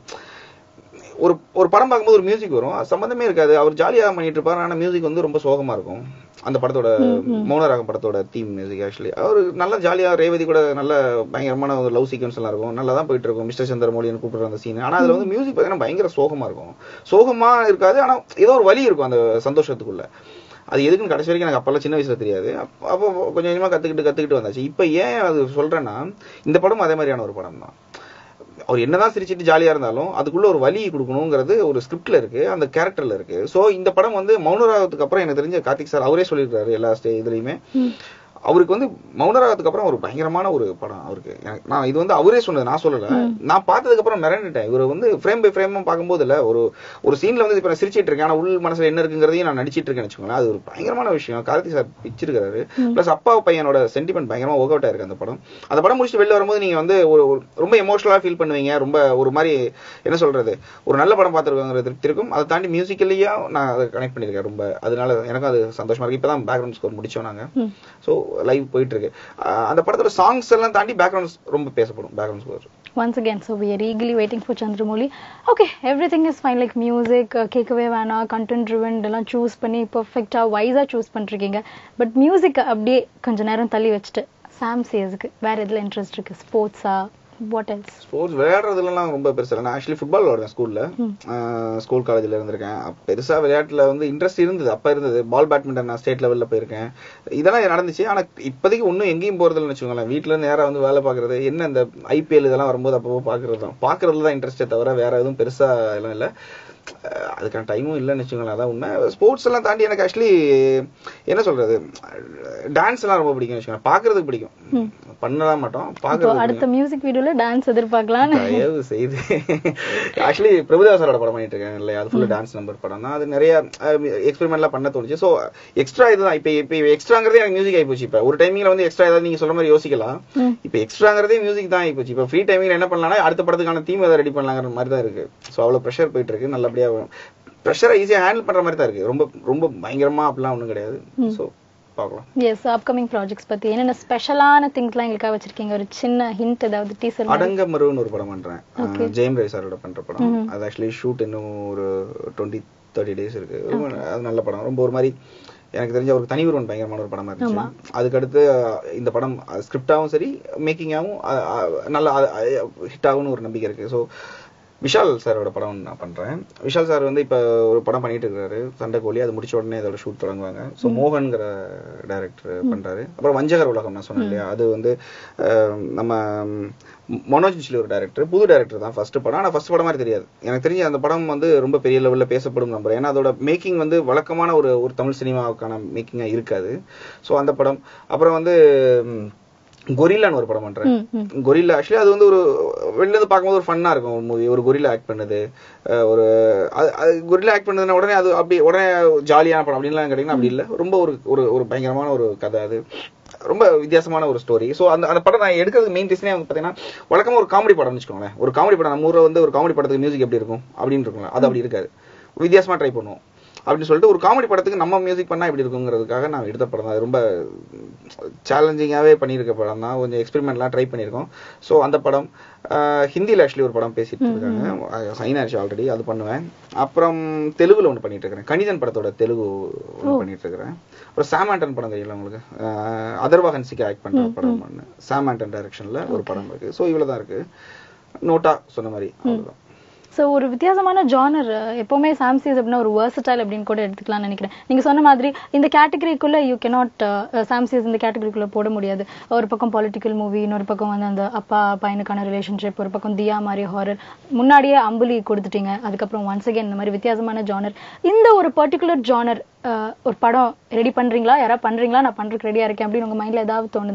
ஒரு ஒரு படம் பார்க்கும்போது ஒரு மியூசிக் வரும் அது சம்மந்தமே இருக்காது அவர் ஜாலியாக பண்ணிட்டு இருப்பாரு ஆனால் மியூசிக் வந்து ரொம்ப சோகமா இருக்கும் அந்த படத்தோட மௌனராகம் படத்தோட தீம் மியூசிக் ஆக்சுவலி அவர் நல்லா ஜாலியா ரேவதி கூட நல்ல பயங்கரமான ஒரு லவ் சீக்வன்ஸ் எல்லாம் இருக்கும் நல்லா தான் போயிட்டு இருக்கும் மிஸ்டர் சந்திரமௌலின்னு கூப்பிடுற அந்த சீன் ஆனா அதுல வந்து மியூசிக் பார்த்தீங்கன்னா பயங்கர சோகமா இருக்கும் சோகமா இருக்காது ஆனா ஏதோ ஒரு வலி இருக்கும் அந்த சந்தோஷத்துக்குள்ள அது எதுக்குன்னு கடைசி வரைக்கும் எனக்கு அப்பெல்லாம் சின்ன வயசுல தெரியாது அப்ப- அப்போ கொஞ்சம் கொஞ்சமா கத்துக்கிட்டு கத்துக்கிட்டு வந்தாச்சு இப்போ ஏன் அது சொல்றேன்னா இந்த படம் அதே மாதிரியான ஒரு படம் தான் அவர் என்னதான் சிரிச்சிட்டு ஜாலியா இருந்தாலும் அதுக்குள்ள ஒரு வலி கொடுக்கணுங்கிறது ஒரு ஸ்கிரிப்ட்ல இருக்கு அந்த கேரக்டர்ல இருக்கு சோ இந்த படம் வந்து மௌனராகத்துக்கு அப்புறம் எனக்கு தெரிஞ்ச கார்த்திக் சார் அவரே சொல்லியிருக்காரு எல்லா ஸ்டே இதுலயுமே அவருக்கு வந்து மௌனராகத்துக்கு அப்புறம் ஒரு பயங்கரமான ஒரு படம் அவருக்கு எனக்கு நான் இது வந்து அவரே சொன்னது நான் சொல்லல நான் பார்த்ததுக்கு அப்புறம் மிரண்டுட்டேன் இவர் வந்து ஃப்ரேம் பை ஃப்ரேம் பார்க்கும்போது இல்ல ஒரு ஒரு சீன்ல வந்து இப்ப நான் சிரிச்சிட்டு இருக்கேன் ஆனா உள் மனசுல என்ன இருக்குங்கிறதையும் நான் நடிச்சிட்டு இருக்கேன்னு வச்சுக்கோங்களேன் அது ஒரு பயங்கரமான விஷயம் கார்த்திக் சார் பிச்சிருக்காரு பிளஸ் அப்பா பையனோட சென்டிமெண்ட் பயங்கரமா ஒர்க் அவுட் ஆயிருக்கு அந்த படம் அந்த படம் முடிச்சுட்டு வெளில வரும்போது நீங்க வந்து ஒரு ஒரு ரொம்ப எமோஷனலா ஃபீல் பண்ணுவீங்க ரொம்ப ஒரு மாதிரி என்ன சொல்றது ஒரு நல்ல படம் பார்த்துருக்காங்கிற திருப்தி இருக்கும் அதை தாண்டி மியூசிக்கலியா நான் அதை கனெக்ட் பண்ணியிருக்கேன் ரொம்ப அதனால எனக்கும் அது சந்தோஷமா இருக்கு இப்பதான் பேக்ரவுண்ட் ஸ்கோர் முடிச்சோம் நாங்க ஸோ லைவ் போயிட்டு இருக்கு அஹ் அந்த படத்தோட சாங்ஸ் எல்லாம் தாண்டி பேக்ரவுண்ட் ரொம்ப பேசப்படும் background score once again so we are eagerly waiting for chandramoli okay everything is fine like music uh, கேட்கவே வேணாம் content driven எல்லாம் சூஸ் பண்ணி பெர்ஃபெக்ட்டா வைஸா சூஸ் பண்ணிருக்கீங்க பட் மியூசிக் அப்படியே கொஞ்ச நேரம் தள்ளி வச்சுட்டு சாம் சிஎஸ்க்கு வேற எதுல இன்ட்ரெஸ்ட் இருக்கு ஸ்போர்ட்ஸா வாட் எல்ஸ் ஸ்போர்ட்ஸ் விளையாடுறதுலாம் ரொம்ப பெருசா இல்லை நான் ஆக்சுவலி ஃபுட்பால் விளையாடுவேன் ஸ்கூல்ல ஸ்கூல் காலேஜ்ல இருந்திருக்கேன் அப்ப பெருசா விளையாட்டுல வந்து இன்ட்ரெஸ்ட் இருந்தது அப்ப இருந்தது பால் பேட்மிண்டன் நான் ஸ்டேட் லெவல்ல போயிருக்கேன் இதெல்லாம் நடந்துச்சு ஆனா இப்போதைக்கு ஒன்றும் எங்கேயும் போறதில்லைன்னு வச்சுக்கோங்களேன் வீட்ல இருந்து நேரா வந்து வேலை பாக்குறது என்ன இந்த ஐபிஎல் இதெல்லாம் வரும்போது அப்பப்போ பாக்குறது தான் பாக்குறதுல தான் இன்ட்ரெஸ்டே தவிர வேற எதுவும் பெருசா எல்லாம் இல்லை அஹ் அதுக்கான டைமும் இல்லைன்னு வச்சுக்கோங்களேன் அதான் உண்மை ஸ்போர்ட்ஸ் எல்லாம் தாண்டி எனக்கு ஆக்சுவலி என்ன சொல்றது டான்ஸ் எல்லாம் ரொம்ப பிடிக்கும் வச்சுக்கோங்களேன் பாக்குறதுக்கு பிடிக்கும் பண்ணலாம் மாட்டோம் இப்போ பாக்குறது அடுத்த மியூசிக் வீடியோல டான்ஸ் எதிர்பார்க்கலாம்னு தயவு செய்து ஆக்சுவலி பிரபுதேவா சாரோட படம் பண்ணிட்டு இருக்கேன் இல்லையா அது ஃபுல்லா டான்ஸ் நம்பர் படம் தான் அது நிறைய எக்ஸ்பெரிமெண்ட்லாம் பண்ண தோணுச்சு ஸோ எக்ஸ்ட்ரா இதுதான் இப்போ இப்போ எக்ஸ்ட்ராங்கிறதே எனக்கு மியூசிக் ஆயிப்போச்சு இப்போ ஒரு டைமிங்ல வந்து எக்ஸ்ட்ரா ஏதாவது நீங்க சொல்ற மாதிரி யோசிக்கலாம் ம். இப்போ எக்ஸ்ட்ராங்கிறதே மியூசிக் தான் ஆயிப்போச்சு இப்போ ஃப்ரீ டைமிங்ல என்ன பண்ணலாம்னா அடுத்த படத்துக்கான தீம் எதாவது ரெடி பண்ணலாங்கிற மாதிரி தான் இருக்கு ஸோ அவ்வளவு ப்ரெஷர் போயிட்டு இருக்கு நல்லபடியா ப்ரெஷரை ஈஸியா ஹேண்டில் பண்ற மாதிரி தான் இருக்கு ரொம்ப ரொம்ப பயங்கரமா அப்படிலாம் ஒன்றும் கிடையாது ஸோ பார்க்கலாம் எஸ் அப்கமிங் ப்ராஜெக்ட்ஸ் பத்தி என்னென்ன ஸ்பெஷலான திங்ஸ்லாம் எங்களுக்காக வச்சிருக்கீங்க ஒரு சின்ன ஹிண்ட் ஏதாவது டீசர் அடங்க மருவன் ஒரு படம் பண்றேன் அஹ் ஜெயம் ரவி சாரோட பண்ற படம் அது ஆக்சுவலி ஷூட் இன்னும் ஒரு டுவெண்ட்டி தேர்ட்டி டேஸ் இருக்கு ரொம்ப அது நல்ல படம் ரொம்ப ஒரு மாதிரி எனக்கு தெரிஞ்ச ஒரு தனி ஒருவன் பயங்கரமான ஒரு படமா இருந்துச்சு அதுக்கடுத்து அஹ், இந்த படம் ஸ்கிரிப்டாவும் சரி மேக்கிங்காகவும் நல்ல ஹிட் ஆகும்னு ஒரு நம்பிக்கை இருக்கு ஸோ விஷால் சாரோட படம் நான் பண்றேன் விஷால் சார் வந்து இப்ப ஒரு படம் பண்ணிட்டு இருக்காரு சண்டைக்கோழி அது முடிச்ச உடனே அதோட ஷூட் தொடங்குவாங்க ஸோ மோகன்கிற டைரக்டர் பண்றாரு அப்புறம் வஞ்சகர் உலகம் நான் சொன்னேன் இல்லையா அது வந்து அஹ், நம்ம ம், மனோஜ் சொல்லி ஒரு டைரக்டர் புது டைரக்டர் தான் ஃபர்ஸ்ட் படம் ஆனா ஃபர்ஸ்ட் படம் மாதிரி தெரியாது எனக்கு தெரிஞ்சு அந்த படம் வந்து ரொம்ப பெரிய லெவல்ல பேசப்படும் நம்புறேன் ஏன்னா அதோட மேக்கிங் வந்து வழக்கமான ஒரு ஒரு தமிழ் சினிமாவுக்கான மேக்கிங்கா இருக்காது ஸோ அந்த படம் அப்புறம் வந்து ம், கொரில்லான்னு ஒரு படம் பண்றேன் ம், ம். கொரில்லா ஆக்சுவலி அது வந்து ஒரு வெளில இருந்து பார்க்கும்போது ஒரு ஃபன்னா இருக்கும் ஒரு மூவி ஒரு கொரில்லா ஆக்ட் பண்ணுது அஹ் ஒரு அது அது கொரில்லா ஆக்ட் பண்ணதுன்னா உடனே அது அப்படி உடனே ஜாலியான படம் அப்படின்லாம் கேட்டீங்கன்னா அப்படி இல்லை ரொம்ப ஒரு ஒரு ஒரு பயங்கரமான ஒரு கதை அது ரொம்ப வித்தியாசமான ஒரு ஸ்டோரி ஸோ அந்த அந்த படம் நான் எடுக்கிறதுக்கு மெயின் ரீசனே வந்து பார்த்தீங்கன்னா வழக்கமா ஒரு காமெடி படம்னு வச்சுக்கோங்களேன் ஒரு காமெடி படம் நம்ம ஊரில் வந்து ஒரு காமெடி படத்துக்கு மியூசிக் எப்படி இருக்கும் அப்படின்னு இருக்கும்ல அது அப்படி இருக்காது வித்தியாசமா ட்ரை பண்ணுவோம் அப்படின்னு சொல்லிட்டு ஒரு காமெடி படத்துக்கு நம்ம மியூசிக் பண்ணா எப்படி இருக்குங்கிறதுக்காக நான் எடுத்த படம் தான் அது ரொம்ப சேலஞ்சிங்காகவே பண்ணியிருக்க படம் தான் கொஞ்சம் எக்ஸ்பெரிமெண்ட்லாம் ட்ரை பண்ணியிருக்கோம் ஸோ அந்த படம் ஆஹ் ஹிந்தியில் ஆக்சுவலி ஒரு படம் பேசிட்டு இருக்காங்க சைன் ஆயிடுச்சு ஆல்ரெடி அது பண்ணுவேன் அப்புறம் தெலுங்குல ஒன்று பண்ணிட்டு இருக்கிறேன் கணிதன் படத்தோட தெலுங்கு ஒன்று பண்ணிட்டு இருக்கிறேன் அப்புறம் சாம் ஆண்டன் படம் தெரியல உங்களுக்கு ஆஹ் அதர்வா ஹன்சிக்கு ஆக்ட் பண்ற படம் ஒன்று சாம் ஆண்டன் டைரக்ஷன்ல ஒரு படம் இருக்கு ஸோ இவ்வளோ தான் இருக்கு நோட்டா சொன்ன மாதிரி அவ்வளவுதான் ஸோ ஒரு வித்தியாசமான ஜானர் எப்பவுமே சாம்சீஸ் அப்படின்னா ஒரு versatile அப்படின்னு கூட எடுத்துக்கலாம்னு நினைக்கிறேன் நீங்க சொன்ன மாதிரி இந்த கேட்டகரிக்குள்ள யூ cannot சாம்சீஸ் இந்த கேட்டகரிக்குள்ள போட முடியாது ஒரு பக்கம் பொலிட்டிக்கல் மூவி இன்னொரு பக்கம் வந்து அந்த அப்பா பையனுக்கான ரிலேஷன்ஷிப் ஒரு பக்கம் தியா மாதிரி ஹாரர் முன்னாடியே அம்புலி கொடுத்துட்டீங்க அதுக்கப்புறம் ஒன்ஸ் அகேன் இந்த மாதிரி வித்தியாசமான ஜானர் இந்த ஒரு பர்டிகுலர் ஜானர் ஒரு படம் ரெடி பண்றீங்களா யாராவது பண்றீங்களா நான் பண்றதுக்கு ரெடியா இருக்கேன் அப்படின்னு உங்க மைண்ட்ல ஏதாவது தோணுதா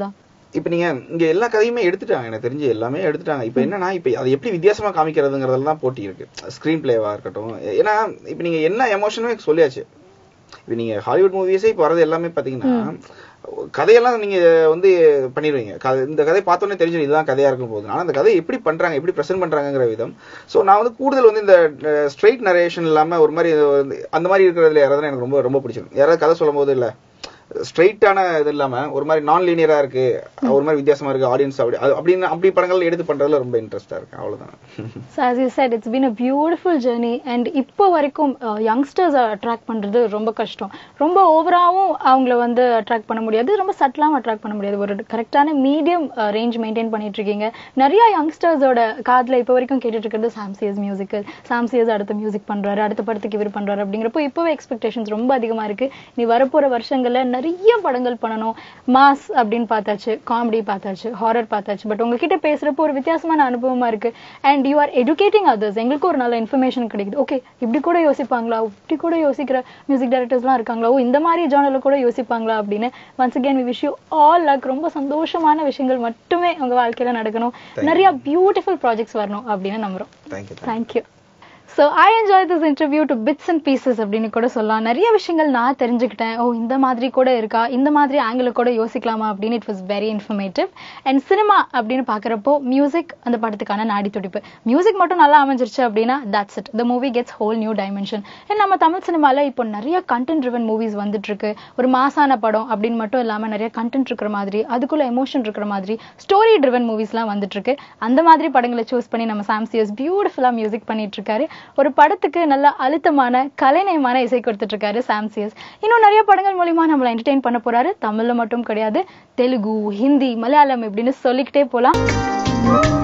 இப்ப நீங்க இங்க எல்லா கதையுமே எடுத்துட்டாங்க எனக்கு தெரிஞ்சு எல்லாமே எடுத்துட்டாங்க இப்ப என்னன்னா இப்ப அது எப்படி வித்தியாசமா காமிக்கிறதுங்கிறதுல தான் போட்டி இருக்கு ஸ்கிரீன் பிளேவா இருக்கட்டும் ஏன்னா இப்ப நீங்க என்ன எமோஷனுமே சொல்லியாச்சு இப்ப நீங்க ஹாலிவுட் மூவிஸே இப்ப வரது எல்லாமே பாத்தீங்கன்னா கதையெல்லாம் நீங்க வந்து பண்ணிடுவீங்க கதை- இந்த கதை பார்த்தோன்னே தெரிஞ்சிடும் இதுதான் கதையா இருக்கும் போது ஆனா அந்த கதையை எப்படி பண்றாங்க எப்படி பிரசன்ட் பண்றாங்கங்கிற விதம் சோ நான் வந்து கூடுதல் வந்து இந்த ஸ்ட்ரெயிட் நரேஷன் இல்லாம ஒரு மாதிரி வந்து அந்த மாதிரி இருக்கிறதுல யாராவது எனக்கு ரொம்ப ரொம்ப பிடிச்சிருக்கும் யாராவது கதை சொல்லும் போது இல்ல ஸ்ட்ரெயிட்டான இது இல்லாம ஒரு மாதிரி நான் லீனியரா இருக்கு ஒரு மாதிரி வித்தியாசமா இருக்கு ஆடியன்ஸ் அப்படி அது- அப்படின்னு அப்படி படங்கள் எடுத்து பண்றதுல ரொம்ப இன்ட்ரெஸ்டா இருக்கு அவ்வளவுதான் So as you said, it's been a beautiful journey and இப்போ வரைக்கும் யங்ஸ்டர்ஸ் அட்ராக்ட் பண்றது ரொம்ப கஷ்டம் ரொம்ப ஓவராவும் அவங்கள வந்து அட்ராக்ட் பண்ண முடியாது ரொம்ப சட்டலாவும் அட்ராக்ட் பண்ண முடியாது ஒரு கரெக்டான மீடியம் ரேஞ்ச் மெயின்டைன் பண்ணிட்டு இருக்கீங்க நிறைய யங்ஸ்டர்ஸோட காதுல இப்போ வரைக்கும் கேட்டுட்டு இருக்கிறது சாம்சியஸ் மியூசிக்கல் சாம்சியஸ் அடுத்த மியூசிக் பண்றாரு அடுத்த படத்துக்கு இவர் பண்றாரு அப்படிங்கிறப்போ இப்போவே எக்ஸ்பெக்டேஷன்ஸ் ரொம்ப அதிகமா இருக்கு நீ வரப்போற வருஷங்கள்ல நிறைய படங்கள் பண்ணணும் மாஸ் அப்படின்னு பார்த்தாச்சு காமெடி பார்த்தாச்சு ஹாரர் பார்த்தாச்சு பட் உங்ககிட்ட பேசுறப்போ ஒரு வித்தியாசமான அனுபவமா இருக்கு and you are educating others எங்களுக்கு ஒரு நல்ல இன்ஃபர்மேஷன் கிடைக்குது ஓகே இப்படி கூட யோசிப்பாங்களா இப்படி கூட யோசிக்கிற மியூசிக் டைரக்டர்ஸ்லாம் இருக்காங்களா ஓ இந்த மாதிரி ஜானர்ல கூட யோசிப்பாங்களா அப்படின்னு once again we wish you all luck ரொம்ப சந்தோஷமான விஷயங்கள் மட்டுமே உங்க வாழ்க்கையில நடக்கணும் Thank you. நிறைய பியூட்டிஃபுல் ப்ராஜெக்ட்ஸ் வரணும் அப்படின்னு நம்புறோம் thank you thank you so I enjoy this interview to bits and pieces அப்படின்னு கூட சொல்லலாம் நிறைய விஷயங்கள் நான் தெரிஞ்சுக்கிட்டேன் ஓ இந்த மாதிரி கூட இருக்கா இந்த மாதிரி ஆங்கிள் கூட யோசிக்கலாமா அப்படின்னு it was very informative and cinema அப்படின்னு பார்க்குறப்போ மியூசிக் அந்த படத்துக்கான நாடி துடிப்பு மியூசிக் மட்டும் நல்லா அமைஞ்சிருச்சு அப்படின்னா that's it the movie gets whole new dimension and நம்ம தமிழ் சினிமால இப்போ நிறைய கண்டென்ட் ட்ரிவன் மூவிஸ் வந்துட்டு இருக்கு ஒரு மாசான படம் அப்படின்னு மட்டும் இல்லாம நிறைய கண்டென்ட் இருக்கிற மாதிரி அதுக்குள்ள எமோஷன் இருக்கிற மாதிரி ஸ்டோரி ட்ரிவன் மூவிஸ்லாம் வந்துட்டு இருக்கு அந்த மாதிரி படங்களை சூஸ் பண்ணி நம்ம சாம்சியஸ் பியூட்டிஃபுல்லா மியூசிக் பண்ணிட்டு இருக்காரு ஒரு படத்துக்கு நல்ல அழுத்தமான கலைநயமான இசை கொடுத்துட்டு இருக்காரு சாம்சியஸ் இன்னும் நிறைய படங்கள் மூலியமா நம்மளை என்டர்டெயின் பண்ண போறாரு தமிழ்ல மட்டும் கிடையாது தெலுங்கு ஹிந்தி மலையாளம் இப்படின்னு சொல்லிக்கிட்டே போலாம்